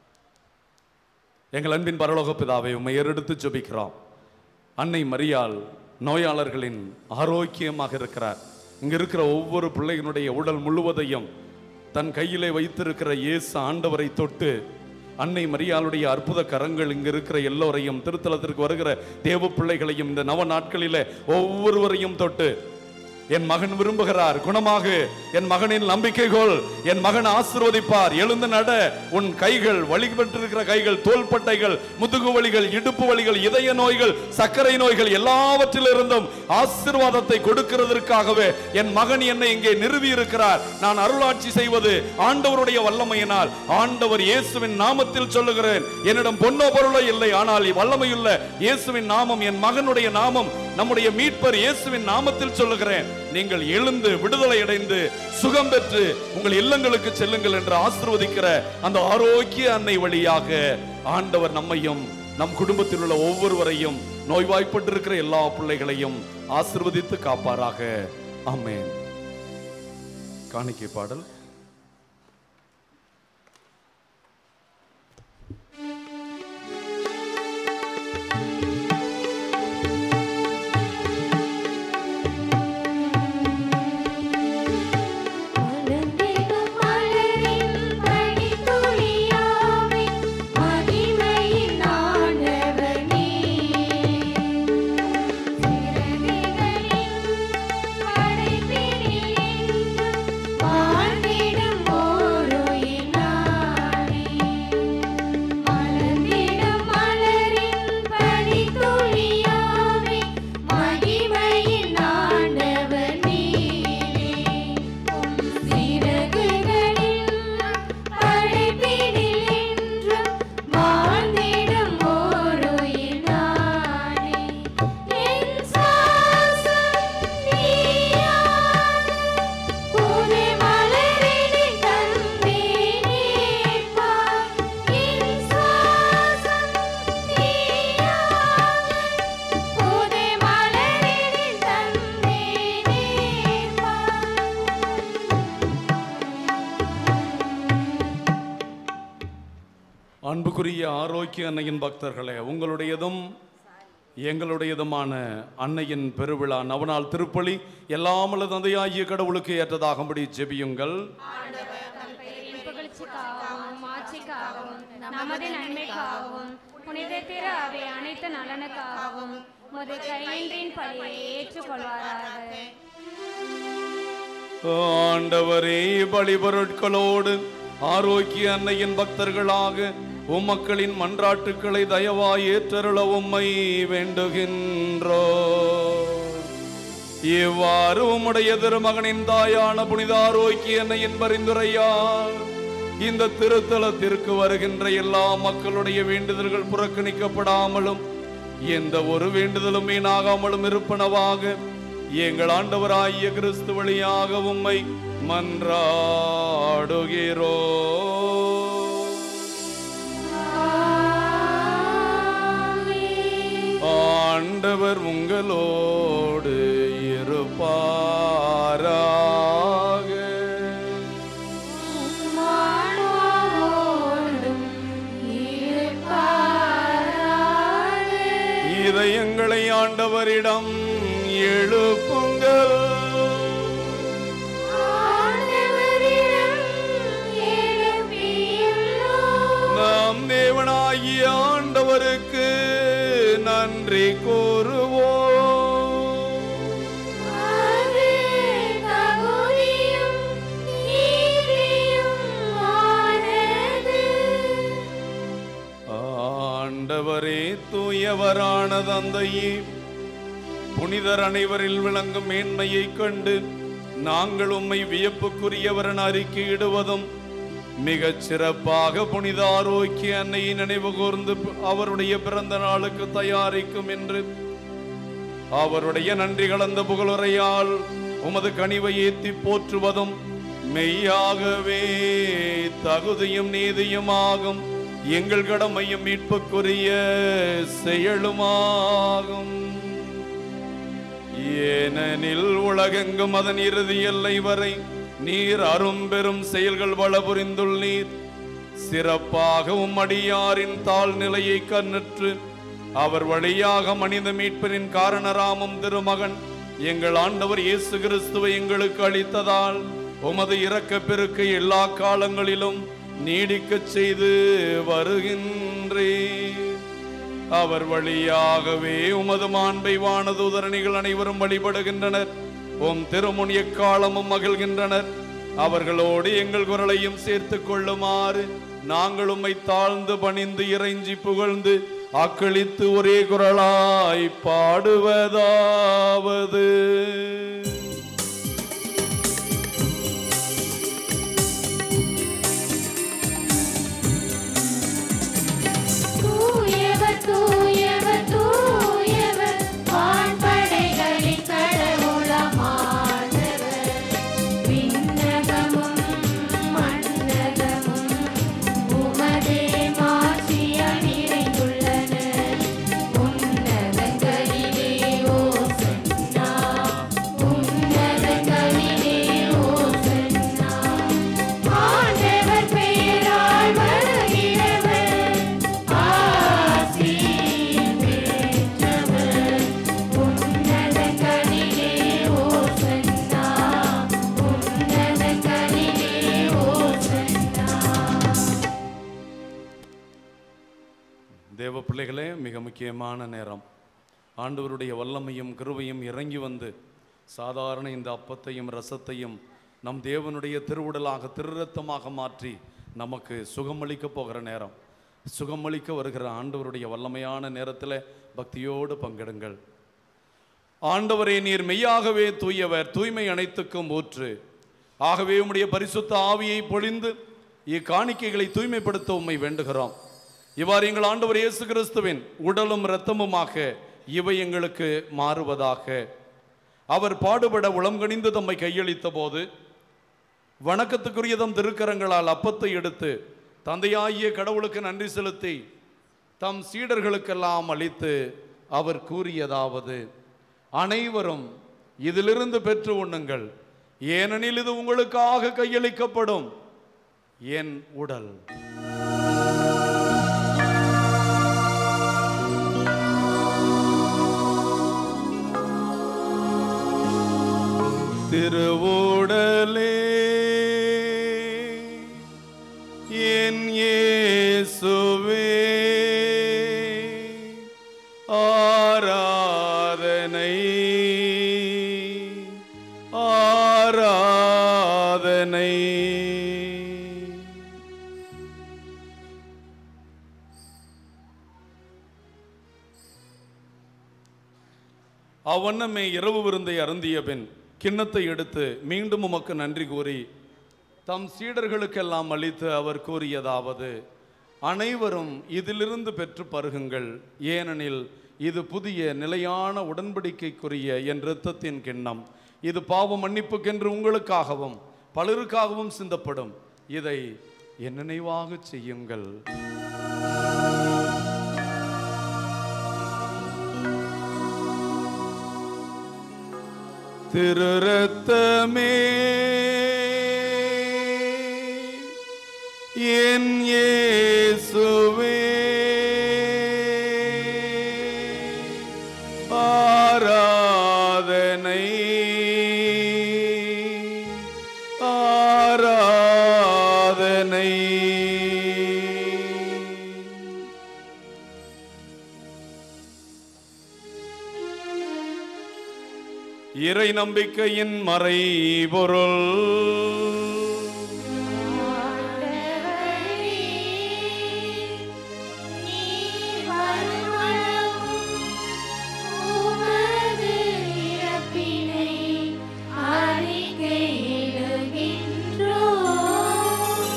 எங்கள் அன்பின் பரலோக பிதாவை உம்மை ஏறெடுத்து ஜெபிக்கிறோம் அன்னை மரியாள் நோயாளர்களின் ஆரோக்கியமாக இருக்கிறார் இங்க இருக்கிற ஒவ்வொரு பிள்ளையினுடைய உடல் முழுவதையும் தன் கையிலே வைத்திருக்கிற இயேசு ஆண்டவரை தொட்டு அன்னை மரியாளுடைய அற்புத கரங்கள் இங்க இருக்கிற எல்லோரையும் திருத்தலத்திற்கு வருகிற தேவ பிள்ளைகளையும் இந்த நவ நாட்களிலே ஒவ்வொருவரையும் தொட்டு என் மகன் விரும்புகிறார் குணமாக என் மகனின் நம்பிக்கைகோள் என் மகன் ஆசிர்வதிப்பார் எழுந்து நட உன் கைகள் வழிபட்டிருக்கிற கைகள் தோள்பட்டைகள் முதுகு வலிகள் இடுப்பு வலிகள் இதய நோய்கள் சர்க்கரை நோய்கள் எல்லாவற்றிலிருந்தும் ஆசீர்வாதத்தை கொடுக்கிறதற்காகவே என் மகன் என்னை இங்கே நிறுவி இருக்கிறார் நான் அருளாட்சி செய்வது ஆண்டவருடைய வல்லமையினால் ஆண்டவர் இயேசுவின் நாமத்தில் சொல்லுகிறேன் என்னிடம் பொன்னோ பொருளோ இல்லை ஆனால் வல்லமையுள்ள இயேசுவின் நாமம் என் மகனுடைய நாமம் நம்முடைய மீட்பர் இயேசுவின் நாமத்தில் சொல்லுகிறேன் நீங்கள் எழுந்து விடுதலை அடைந்து சுகம் பெற்று உங்கள் இல்லங்களுக்கு செல்லுங்கள் என்று ஆசீர்வதிக்கிற அந்த ஆரோக்கிய அன்னை வழியாக ஆண்டவர் நம்மையும் நம் குடும்பத்தில் உள்ள ஒவ்வொருவரையும் நோய்வாய்ப்பட்டிருக்கிற எல்லா பிள்ளைகளையும் ஆசிர்வதித்து காப்பாராக ஆமென் காணிக்கை பாடல் மலர்ந்திடும் மலரின் பனித்துளியாவே, மகிமையின் ஆண்டவனே. சிறகுகளின் படைப்பினில் என்றும் வாழ்ந்திடும் ஓருயினானே. மலர்ந்திடும் மலரின் பனித்துளியாவே, மகிமையின் ஆண்டவனே. உம் சிறகுகளின் படைப்பினில் என்றும் வாழ்ந்திடும் ஓருயினானே. என் சுவாசம் நீயானே. புது மலரினை தந்தேனேப்பார். என் சுவாசம் நீயானே. புது மலரினை தந்தேனேப்பார். அன்புக்குரிய ஆரோக்கிய அன்னையின் பக்தர்களே உங்களுடையதும் எங்களுடையதுமான அன்னையின் பெருவிழா நவநாள் திருப்பலி எல்லாமல்ல தந்தையாகிய கடவுளுக்கு ஏற்றதாகும்படி ஜெபியுங்கள் புகழ்ச்சிக்காகவும் மாட்சிக்காகவும் நமது நன்மைக்காகவும் புனித திரு அவை அனைத்து நலனுக்காகவும் முது கையின்றின் பலியை ஏற்றுக்கொள்வாராக ஆண்டவரே பலி பொருட்களோடு ஆரோக்கிய அன்னையின் பக்தர்களாக உம்மக்களின் மன்றாட்டுக்களை தயவாய் ஏற்றருள உம்மை வேண்டுகின்றோ இவ்வாறு உம்முடைய திருமகனின் தாயான புனித ஆரோக்கிய அன்னையின் பரிந்துரையால் இந்த திருத்தலத்திற்கு வருகின்ற எல்லா மக்களுடைய வேண்டுதல்கள் புறக்கணிக்கப்படாமலும் எந்த ஒரு வேண்டுதலும் வீணாகாமலும் இருப்பனவாக எங்கள் ஆண்டவராகிய கிறிஸ்து வழியாக உம்மை மன்றாடுகிறோ ஆண்டவர் உங்களோடு இருப்பாராக மாணவரோடும் இருப்பாராக. இதயங்களை ஆண்டவரிடம் எழுப்புங்கள் ஆண்டவரிடம் எழுப்பியுள்ளோம். நாம் தேவனாகிய ஆண்டவருக்கு நன்றி கூறுவோம் அது தகுதியும் நீதியும் ஆனது. ஆண்டவரே தூயவரான தந்தையே புனிதர் அனைவரில் விளங்கும் மேன்மையைக் கண்டு நாங்கள் உம்மை வியப்புக்குரியவர் என அறிக்கையிடுவதும் மிகச் சிறப்பாக புனித ஆரோக்கிய அன்னையை நினைவு கூர்ந்து அவருடைய பிறந்த நாளுக்கு தயாரிக்கும் என்று அவருடைய நன்றி கலந்த புகழுரையால் உமது கனிவை ஏத்தி போற்றுவதும் மெய்யாகவே தகுதியும் நீதியுமாகும் எங்கள் கடமையும் மீட்புக்குரிய செயலுமாகும் ஏனெனில் உலகெங்கும் அதன் இறுதி எல்லை வரை நீர் அரும்பெரும் செயல்கள் வள புரிந்துள்ளீர் சிறப்பாக உம்மடியாரின் தாழ் நிலையை கண்ணுற்று அவர் வழியாக மனித மீட்பரின் காரணராமம் திருமகன் எங்கள் ஆண்டவர் இயேசு கிறிஸ்துவை எங்களுக்கு அளித்ததால் உமது இரக்க பெருக்கை எல்லா காலங்களிலும் நீடிக்கச் செய்து வருகின்றேன் அவர் வழியாகவே உமது மாண்பை வானதூதரணிகள் அனைவரும் வழிபடுகின்றனர் உம் திருமுன் எக்காலமும் மகிழ்கின்றனர் அவர்களோடு எங்கள் குரலையும் சேர்த்துக் கொள்ளுமாறு நாங்கள் உம்மை தாழ்ந்து பணிந்து இறைஞ்சி புகழ்ந்து ஆக்களித்து ஒரே குரலாய் பாடுவதாவது தூயவர் தூயவர் தூயவர் வான்படைகளின் கடவுளமானவர் விண்ணகமும் மண்ணகமும் உமதே மாட்சியால் நிறைந்துள்ளன உன்னதங்களிலே முக்கியமான நேரம் ஆண்டவருடைய வல்லமையும் கிருபையும் இறங்கி வந்து சாதாரண இந்த அப்பத்தையும் ரசத்தையும் நம் தேவனுடைய திருவுடலாக திருரத்தமாக மாற்றி நமக்கு சுகமளிக்க போகிற நேரம் சுகமளிக்க வருகிற ஆண்டவருடைய வல்லமையான நேரத்தில் பக்தியோடு பங்கெடுங்கள் ஆண்டவரே நீர் மெய்யாகவே தூயவர் தூய்மை அனைத்துக்கும் ஊற்று ஆகவே உம்முடைய பரிசுத்த ஆவியை பொழிந்து இக்காணிக்கைகளை தூய்மைப்படுத்த உம்மை வேண்டுகிறோம் இவ்வாறு எங்கள் ஆண்டவர் இயேசு கிறிஸ்துவின் உடலும் இரத்தமுமாக இவை எங்களுக்கு மாறுவதாக அவர் பாடுபட உளம்கணிந்து தம்மை கையளித்த போது வணக்கத்துக்குரியதம் திருக்கரங்களால் அப்பத்தை எடுத்து தந்தையாகிய கடவுளுக்கு நன்றி செலுத்தி தம் சீடர்களுக்கெல்லாம் அளித்து அவர் கூறியதாவது அனைவரும் இதிலிருந்து பெற்று உண்ணுங்கள் ஏனெனில் இது உங்களுக்காக கையளிக்கப்படும் என் உடல் திருவுடலே என் இயேசுவே ஆராதனை ஆராதனை அவ்வண்ணமே இரவு விருந்தை அருந்திய பின் கிண்ணத்தை எடுத்து மீண்டும் உமக்கு நன்றி கூறி தம் சீடர்களுக்கெல்லாம் அளித்து அவர் கூறியதாவது அனைவரும் இதிலிருந்து பெற்று பருகுங்கள் ஏனெனில் இது புதிய நிலையான உடன்படிக்கைக்குரிய என் இரத்தத்தின் கிண்ணம் இது பாவ மன்னிப்புக்கென்று உங்களுக்காகவும் பலருக்காகவும் சிந்தப்படும் இதை என் நினைவாகச் செய்யுங்கள் திருரத்தமே என் இயேசுவே ஆராதனை ஆராதனை இறை நம்பிக்கையின் மறைபொருள் நீர் வருமளவும் உமது இறப்பினை அறிக்கையிடுகின்றோம்.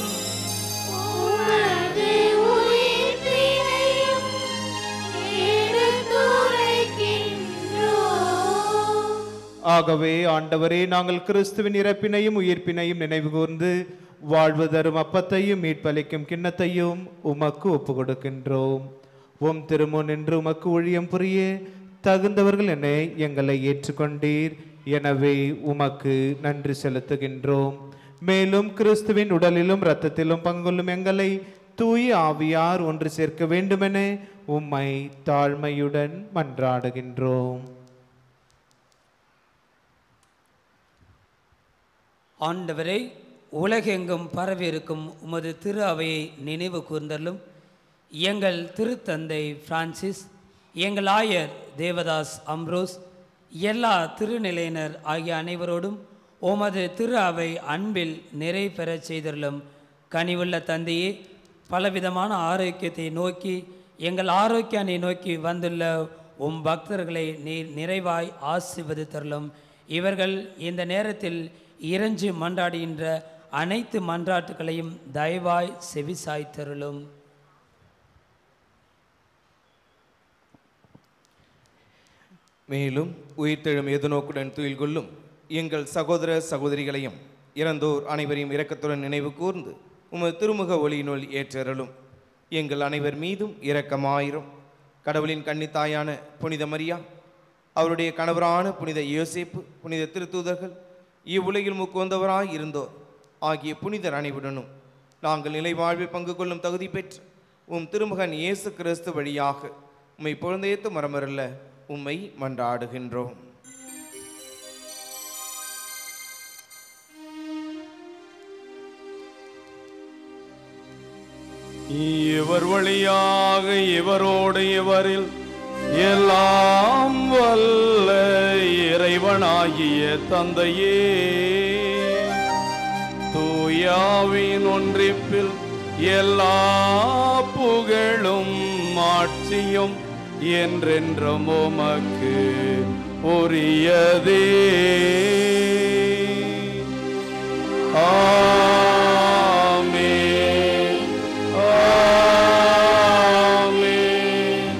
உமது உயிர்ப்பினையும் எடுத்துரைக்கின்றோம். ஆகவே ஆண்டவரே நாங்கள் கிறிஸ்துவின் இறப்பினையும் உயிர்ப்பினையும் நினைவு கூர்ந்து வாழ்வு தரும் அப்பத்தையும் மீட்பளிக்கும் கிண்ணத்தையும் உமக்கு ஒப்பு கொடுக்கின்றோம் உம் திருமுன் என்று உமக்கு ஊழியம் புரிய தகுந்தவர்கள் என எங்களை ஏற்றுக்கொண்டீர் எனவே உமக்கு நன்றி செலுத்துகின்றோம் மேலும் கிறிஸ்துவின் உடலிலும் இரத்தத்திலும் பங்கொள்ளும் எங்களை தூய ஆவியார் ஒன்று சேர்க்க வேண்டுமென உம்மை தாழ்மையுடன் மன்றாடுகின்றோம் ஆண்டவரை உலகெங்கும் பரவியிருக்கும் உமது திரு அவையை நினைவு கூர்ந்தலும் எங்கள் திருத்தந்தை பிரான்சிஸ் எங்கள் ஆயர் தேவதாஸ் அம்ரோஸ் எல்லா திருநிலையினர் ஆகிய அனைவரோடும் உமது திரு அவை அன்பில் நிறை பெறச் செய்தருளும் கனிவுள்ள தந்தையே பலவிதமான ஆரோக்கியத்தை நோக்கி எங்கள் ஆரோக்கியானை நோக்கி வந்துள்ள உம் பக்தர்களை நீர் நிறைவாய் ஆசிர்வதித்தருளும் இவர்கள் இந்த நேரத்தில் இறைஞ்சி மன்றாடுகின்ற அனைத்து மன்றாட்டுகளையும் தயவாய் செவிசாய்த்தருளும் மேலும் உயிர்த்தெழும் எதுநோக்குடன் துயில் கொள்ளும் எங்கள் சகோதர சகோதரிகளையும் இறந்தோர் அனைவரையும் இரக்கத்துடன் நினைவு கூர்ந்து உமது திருமுக ஒளியினுள் ஏற்றருளும் எங்கள் அனைவர் மீதும் இரக்கமாயிரும் கடவுளின் கன்னித்தாயான புனித மரியா அவருடைய கணவரான புனித யோசேப்பு புனித திருத்தூதர்கள் இவ்வுலகில் முக்குவந்தவராய் இருந்தோர் ஆகிய புனிதர் அனைவருடனும் நாங்கள் நிலை வாழ்வில் பங்கு கொள்ளும் தகுதி பெற்று உம் திருமகன் இயேசு கிறிஸ்து வழியாக உம்மை பொழுந்தேத்து மரமருள்ள உம்மை மன்றாடுகின்றோம் இவர் வழியாக இவரோடு இவரில் எல்லாம் வல்ல இறைவனாகிய தந்தையே தூயாவின் ஒன்றிப்பில் எல்லா புகழும் ஆட்சியும் என்றென்றும் உமக்கு உரியதே ஆமென் ஆமென்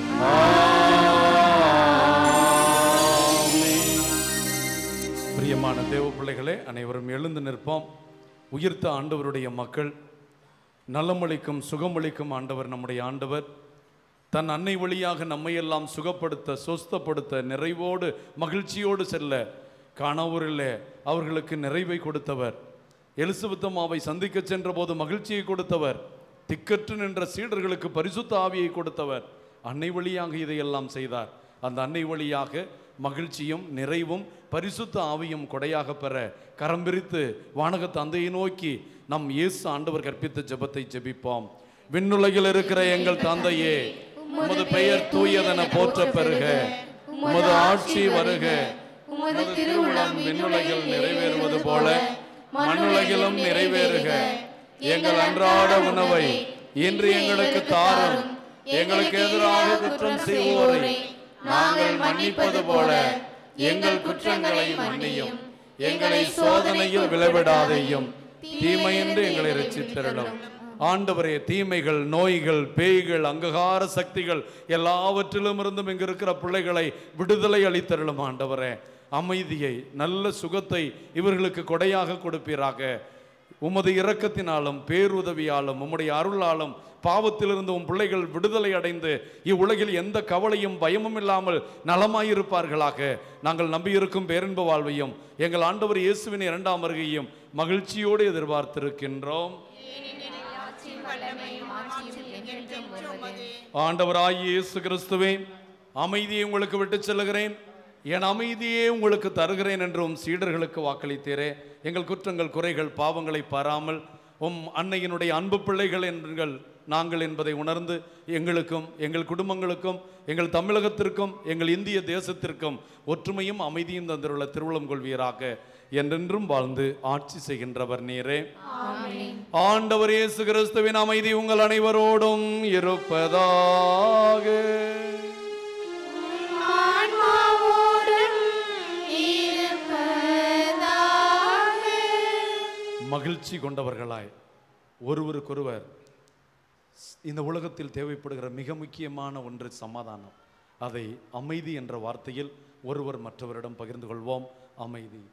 பிரியமான தேவ பிள்ளைகளே அனைவரும் எழுந்து நிற்போம் உயிர்த்த ஆண்டவருடைய மக்கள் நலமளிக்கும் சுகமளிக்கும் ஆண்டவர் நம்முடைய ஆண்டவர் தன் அன்னை வழியாக நம்மையெல்லாம் சுகப்படுத்த சொஸ்தப்படுத்த நிறைவோடு மகிழ்ச்சியோடு செல்ல காணாவூரில் அவர்களுக்கு நிறைவை கொடுத்தவர் எலிசபெத்தம்மாவை சந்திக்க சென்ற போது மகிழ்ச்சியை கொடுத்தவர் திக்கற்று நின்ற சீடர்களுக்கு பரிசுத்த ஆவியை கொடுத்தவர் அன்னை வழியாக இதையெல்லாம் செய்தார் அந்த அன்னை வழியாக மகிழ்ச்சியும் நிறைவும் பரிசுத்த ஆவியும் கொடையாக பெற கரம் பிரித்து வானக தந்தையை நோக்கி நம் இயேசு ஆண்டவர் கற்பித்த ஜெபத்தை ஜெபிப்போம் விண்ணுலகில் இருக்கிற எங்கள் தந்தையே உமது பெயர் தூயதென போற்ற பெறுக உமது ஆட்சி வருக உமது திருவுளம் விண்ணுலகில் நிறைவேறுவது போல மண்ணுலகிலும் நிறைவேறுக எங்கள் அன்றாட உணவை இன்று எங்களுக்கு தாரும் எங்களுக்கு எதிராக குற்றம் செய்வோரை நாங்கள் மன்னிப்பது போல எங்கள் குற்றங்களை மன்னியும் எங்களை சோதனையில் விளைவிடாதையும் தீமையின்றி எங்களை ரட்சித்தருளும் ஆண்டவரே தீமைகள் நோய்கள் பேய்கள் அங்ககார சக்திகள் எல்லாவற்றிலும் இருந்தும் இங்கு இருக்கிற பிள்ளைகளை விடுதலை அளித்தருளும் ஆண்டவரே அமைதியை நல்ல சுகத்தை இவர்களுக்கு கொடையாக கொடுப்பீராக உமது இரக்கத்தினாலும் பேருதவியாலும் உம்முடைய அருளாலும் பாவத்திலிருந்து உம் பிள்ளைகள் விடுதலை அடைந்து இவ்வுலகில் எந்த கவலையும் பயமும் இல்லாமல் நலமாயிருப்பார்களாக நாங்கள் நம்பியிருக்கும் பேரின்ப வாழ்வையும் எங்கள் ஆண்டவர் இயேசுவின் இரண்டாம் வருகையும் மகிழ்ச்சியோடு எதிர்பார்த்திருக்கின்றோம் ஆண்டவராகிய இயேசு கிறிஸ்துவே அமைதியை உங்களுக்கு விட்டு செல்லுகிறேன் என் அமைதியே உங்களுக்கு தருகிறேன் என்று உம் சீடர்களுக்கு வாக்களித்தீரே எங்கள் குற்றங்கள் குறைகள் பாவங்களை பாராமல் உம் அன்னையினுடைய அன்பு பிள்ளைகள் எங்கள் நாங்கள் என்பதை உணர்ந்து எங்களுக்கும் எங்கள் குடும்பங்களுக்கும் எங்கள் தமிழகத்திற்கும் எங்கள் இந்திய தேசத்திற்கும் ஒற்றுமையும் அமைதியும் தந்துள்ள திருவுளம் கொள்வீராக என்றென்றும் வாழ்ந்து ஆட்சி செய்கின்றவர் நீரே ஆண்டவர் இயேசு கிறிஸ்துவின் அமைதி உங்கள் அனைவரோடும் இருப்பதாக ஆன்மாவோடும் இருப்பதாக மகிழ்ச்சி கொண்டவர்களாய் ஒருவருக்கொருவர் இந்த உலகத்தில் தேவைப்படுகிற மிக முக்கியமான ஒன்று சமாதானம் அதை அமைதி என்ற வார்த்தையில் ஒருவர் மற்றவரிடம் பகிர்ந்து கொள்வோம் அமைதி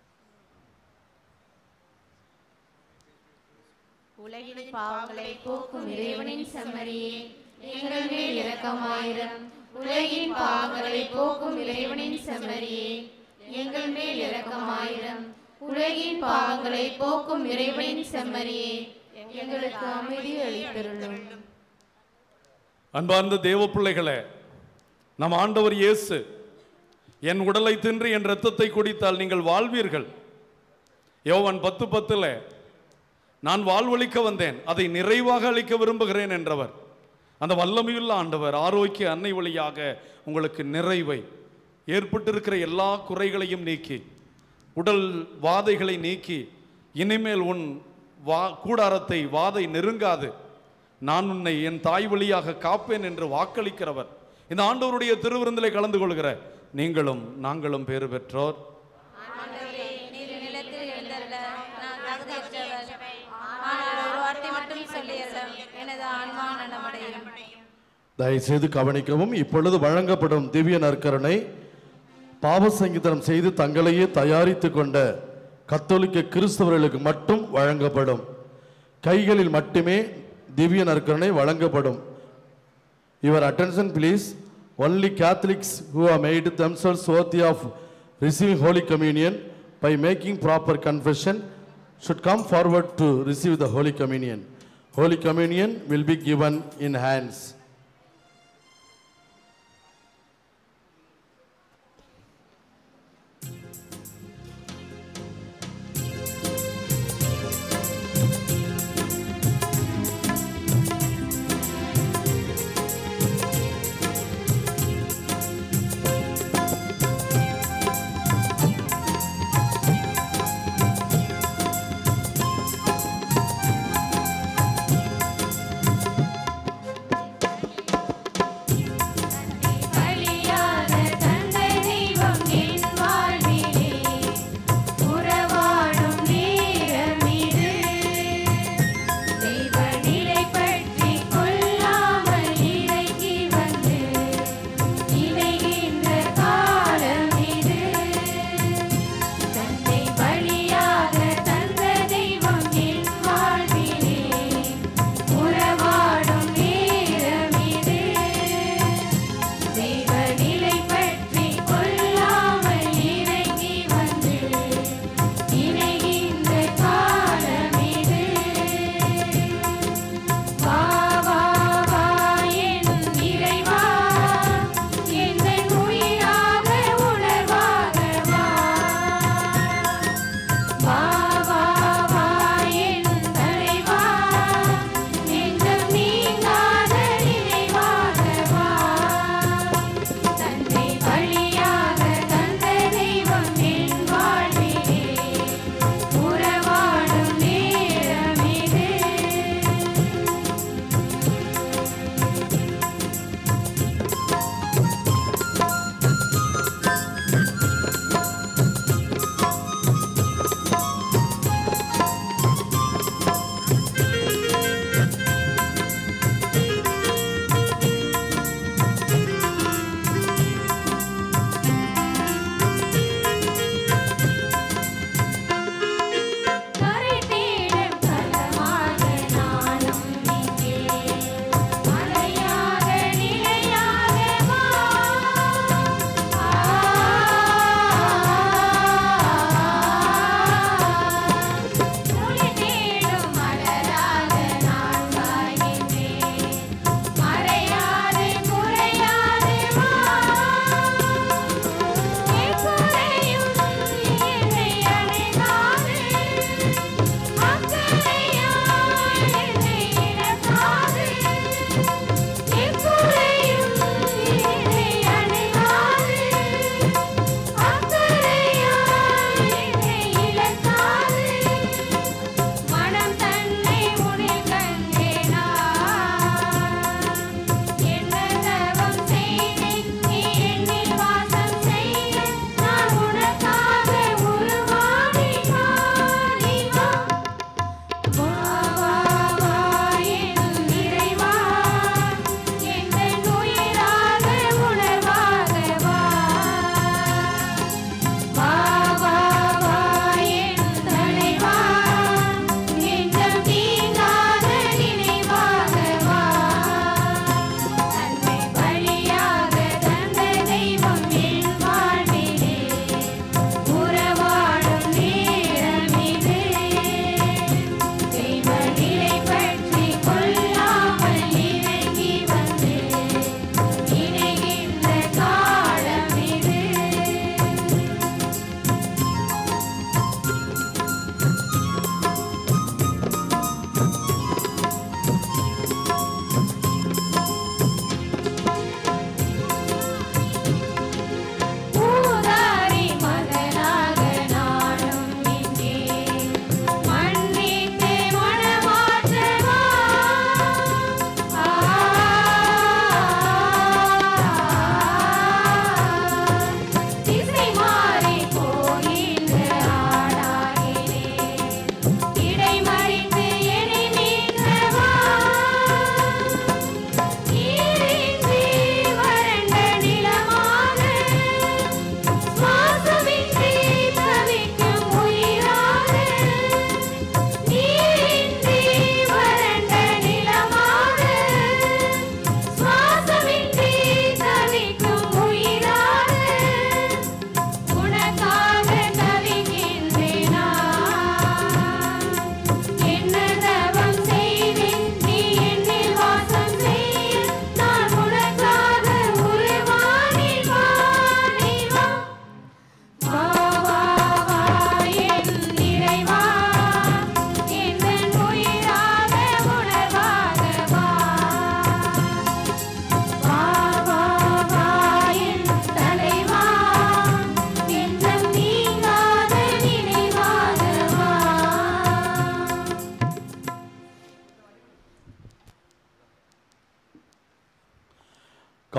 உலகின் பாவங்களை போக்கும் இறைவனின் செம்மறியே எங்கள் மேல் இரக்கமாயிரம் உலகின் பாவங்களை போக்கும் இறைவனின் செம்மறியே எங்கள் மேல் இரக்கமாயிரம் உலகின் பாவங்களை போக்கும் இறைவனின் செம்மறியே எங்களுக்கு அமைதி அளித்தருளும் அன்பார்ந்த தேவ பிள்ளைகளே நம் ஆண்டவர் இயேசு என் உடலை தின்று என் இரத்தத்தை குடித்தால் நீங்கள் வாழ்வீர்கள் யோவான் பத்து பத்துல நான் வாழ்வளிக்க வந்தேன் அதை நிறைவாக அளிக்க விரும்புகிறேன் என்றவர் அந்த வல்லமையுள்ள ஆண்டவர் ஆரோக்கிய அன்னை வழியாக உங்களுக்கு நிறைவை ஏற்பட்டிருக்கிற எல்லா குறைகளையும் நீக்கி உடல் வாதைகளை நீக்கி இனிமேல் உன் வா கூடாரத்தை வாதை நெருங்காது நான் உன்னை என் தாய் வழியாக காப்பேன் என்று வாக்களிக்கிறவர் இந்த ஆண்டவருடைய திருவிருந்திலே கலந்து கொள்கிற நீங்களும் நாங்களும் பேறு பெற்றோர் நீர் நிலத்தில் எழுந்தருள நான் தகுதியற்றவர் ஆனால் ஒரு வார்த்தை மட்டும் சொல்லியறேன் எனது ஆன்மா நலமடையும் தயவுசெய்து கவனிக்கவும் இப்பொழுது வழங்கப்படும் திவ்ய நற்கருணை பாவ சங்கீதனம் செய்து தங்களையே தயாரித்து கொண்ட கத்தோலிக்க கிறிஸ்தவர்களுக்கு மட்டும் வழங்கப்படும் கைகளில் மட்டுமே திவ்ய நற்கருணை வழங்கப்படும் your attention please only Catholics who have made themselves worthy of receiving holy communion by making proper confession should come forward to receive the holy communion holy communion will be given in hands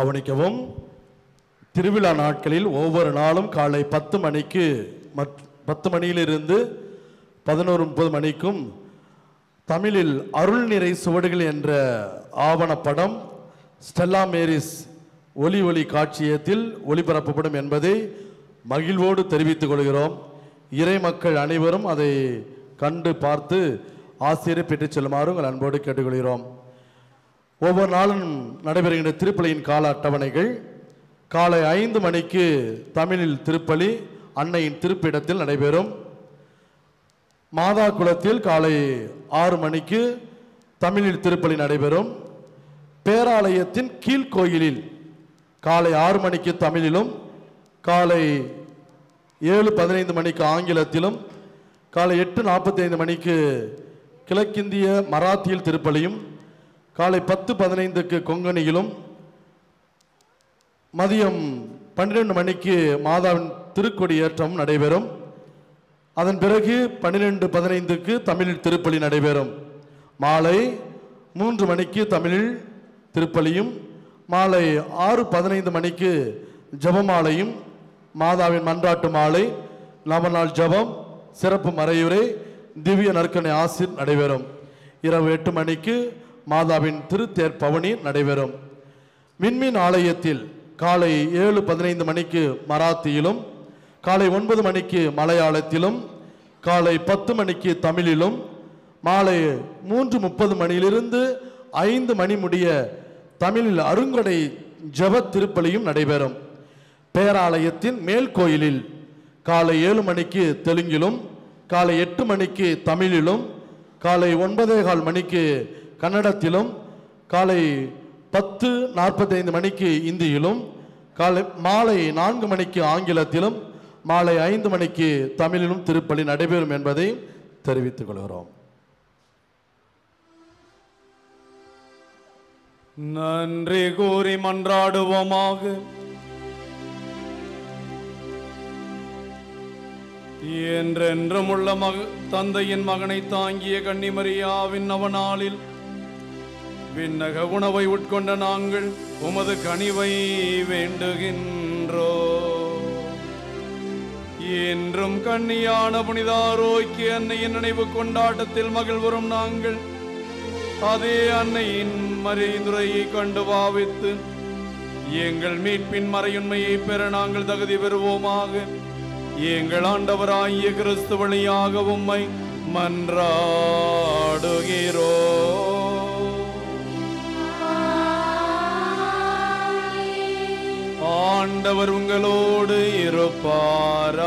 கவனிக்கவும் திருவிழா நாட்களில் ஒவ்வொரு நாளும் காலை பத்து மணிக்கு மற் பத்து மணியிலிருந்து பதினோரு முப்பது மணிக்கும் தமிழில் அருள் நிறை சுவடுகள் என்ற ஆவணப்படம் ஸ்டெல்லா மேரிஸ் ஒலி ஒளி காட்சியத்தில் ஒளிபரப்பப்படும் என்பதை மகிழ்வோடு தெரிவித்துக் கொள்கிறோம் இறை மக்கள் அனைவரும் அதை கண்டு பார்த்து ஆசிரியரை பெற்றுச் செல்லுமாறு உங்கள் அன்போடு கேட்டுக்கொள்கிறோம் ஒவ்வொரு நாளும் நடைபெறுகின்ற திருப்பலியின் கால அட்டவணைகள் காலை ஐந்து மணிக்கு தமிழில் திருப்பலி அன்னையின் திருப்பிடத்தில் நடைபெறும் மாதா குலத்தில் காலை ஆறு மணிக்கு தமிழில் திருப்பலி நடைபெறும் பேராலயத்தின் கீழ்கோயிலில் காலை ஆறு மணிக்கு தமிழிலும் காலை ஏழு பதினைந்து மணிக்கு ஆங்கிலத்திலும் காலை எட்டு நாற்பத்தி ஐந்து மணிக்கு கிழக்கிந்திய மராத்தியில் திருப்பலியும் காலை பத்து பதினைந்துக்கு கொங்கணியிலும் மதியம் பன்னிரெண்டு மணிக்கு மாதாவின் திருக்கொடி ஏற்றம் நடைபெறும் அதன் பிறகு பன்னிரெண்டு பதினைந்துக்கு தமிழில் திருப்பலி நடைபெறும் மாலை மூன்று மணிக்கு தமிழில் திருப்பலியும் மாலை ஆறு பதினைந்து மணிக்கு ஜெபமாலையும் மாதாவின் மன்றாட்டு மாலை நவநாள் ஜெபம் சிறப்பு மறையுரை திவ்ய நற்கனை ஆசிர் நடைபெறும் இரவு எட்டு மணிக்கு மாதாவின் திருத்தேர் பவனி நடைபெறும் விண்மீன் ஆலயத்தில் காலை ஏழு பதினைந்து மணிக்கு மராத்தியிலும் காலை ஒன்பது மணிக்கு மலையாளத்திலும் காலை பத்து மணிக்கு தமிழிலும் மாலை மூன்று முப்பது மணியிலிருந்து ஐந்து மணி முடிய தமிழில் அருங்கொடை ஜெப திருப்பலியும் நடைபெறும் பேராலயத்தின் மேல் கோயிலில் காலை ஏழு மணிக்கு தெலுங்கிலும் காலை எட்டு மணிக்கு தமிழிலும் காலை ஒன்பதே கால் மணிக்கு கன்னடத்திலும் காலை பத்து நாற்பத்தைந்து மணிக்கு இந்தியிலும் காலை மாலை நான்கு மணிக்கு ஆங்கிலத்திலும் மாலை ஐந்து மணிக்கு தமிழிலும் திருப்பலி நடைபெறும் என்பதை தெரிவித்துக் கொள்கிறோம் நன்றி கூறி மன்றாடுவோமாக என்றென்றும் உள்ள மக தந்தையின் மகனை தாங்கிய கன்னிமரியாவின் நவநாளில் விண்ணக உணவை உட்கொண்ட நாங்கள் உமது கனிவை வேண்டுகின்றோ என்றும் கன்னியான புனிதாரோய்க்கு அன்னையின் நினைவு கொண்டாட்டத்தில் மகிழ்வரும் நாங்கள் அதே அன்னையின் மறைந்துரையை கண்டு பாவித்து எங்கள் மீட்பின் மறையுண்மையை பெற நாங்கள் தகுதி பெறுவோமாக எங்கள் ஆண்டவராகிய கிறிஸ்து வழியாக உம்மை மன்றாடுகிறோ ஆண்டவர் உங்களோடு இருப்பாராக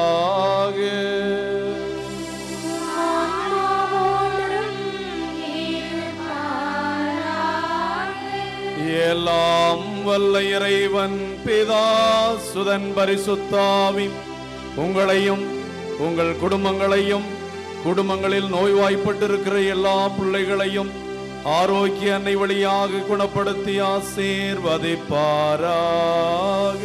எல்லாம் வல்ல இறைவன் பிதா சுதன் பரிசுத்தாவி உங்களையும் உங்கள் குடும்பங்களையும் குடும்பங்களில் நோய்வாய்ப்பட்டிருக்கிற எல்லா பிள்ளைகளையும் ஆரோக்கிய அன்னை வழியாக குணப்படுத்தி ஆசீர்வதிப்பாராக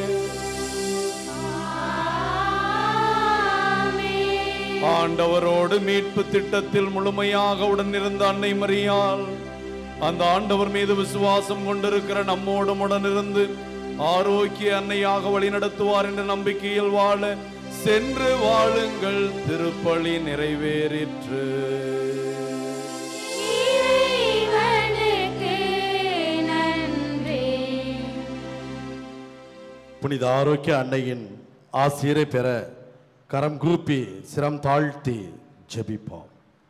ஆண்டவரோடு மீட்பு திட்டத்தில் முழுமையாக உடன் இருந்த அன்னை மரியாள் அந்த ஆண்டவர் மீது விசுவாசம் கொண்டிருக்கிற நம்மோடும் உடனிருந்து ஆரோக்கிய அன்னையாக வழிநடத்துவார் என்ற நம்பிக்கையில் வாழ சென்று வாழுங்கள் திருப்பலி நிறைவேறிற்று இறைவனுக்கு நன்றி புனித ஆரோக்கிய அன்னையின் ஆசிரியரை பெற கரம் கூப்பி சிரம் தாழ்த்தி ஜெபிப்போம்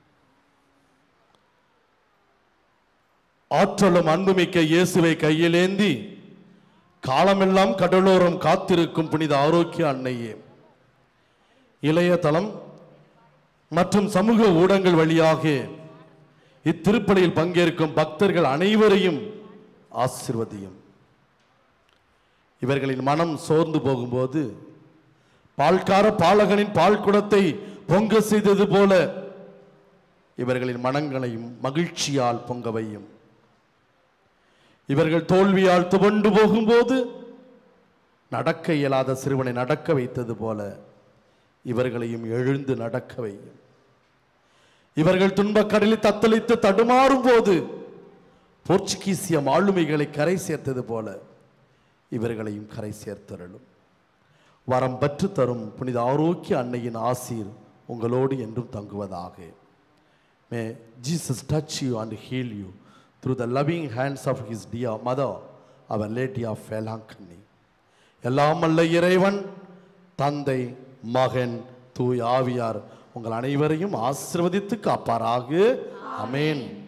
ஆற்றலும் அன்புமிக்க இயேசுவை கையிலேந்தி காலமெல்லாம் கடலோரம் காத்திருக்கும் புனித ஆரோக்கிய அன்னையே இளையதளம் மற்றும் சமூக ஊடகங்கள் வழியாக இத்திருப்பலியில் பங்கேற்கும் பக்தர்கள் அனைவரையும் ஆசிர்வதியும் இவர்களின் மனம் சோர்ந்து போகும்போது பால்கார பாலகனின் பால் குடத்தை பொங்க செய்தது போல இவர்களின் மனங்களையும் மகிழ்ச்சியால் பொங்க வையும் இவர்கள் தோல்வியால் துவண்டு போகும்போது நடக்க இயலாத சிறுவனை நடக்க வைத்தது போல இவர்களையும் எழுந்து நடக்க வையும் இவர்கள் துன்பக் கடலில் தத்தளித்து தடுமாறும் போது போர்ச்சுகீசிய ஆளுமைகளை கரை சேர்த்தது போல இவர்களையும் கரை சேர்த்தருளும் வரம் பெற்று தரும் புனித ஆரோக்கிய அன்னையின் ஆசீர் உங்களோடு என்றும் தங்குவதாக May Jesus touch you and heal you through the loving hands of his dear mother, our Lady of Velankanni. எல்லாம் அல்ல இறைவன் தந்தை மகன் தூய் ஆவியார் உங்கள் அனைவரையும் ஆசிர்வதித்து காப்பாராக அமேன்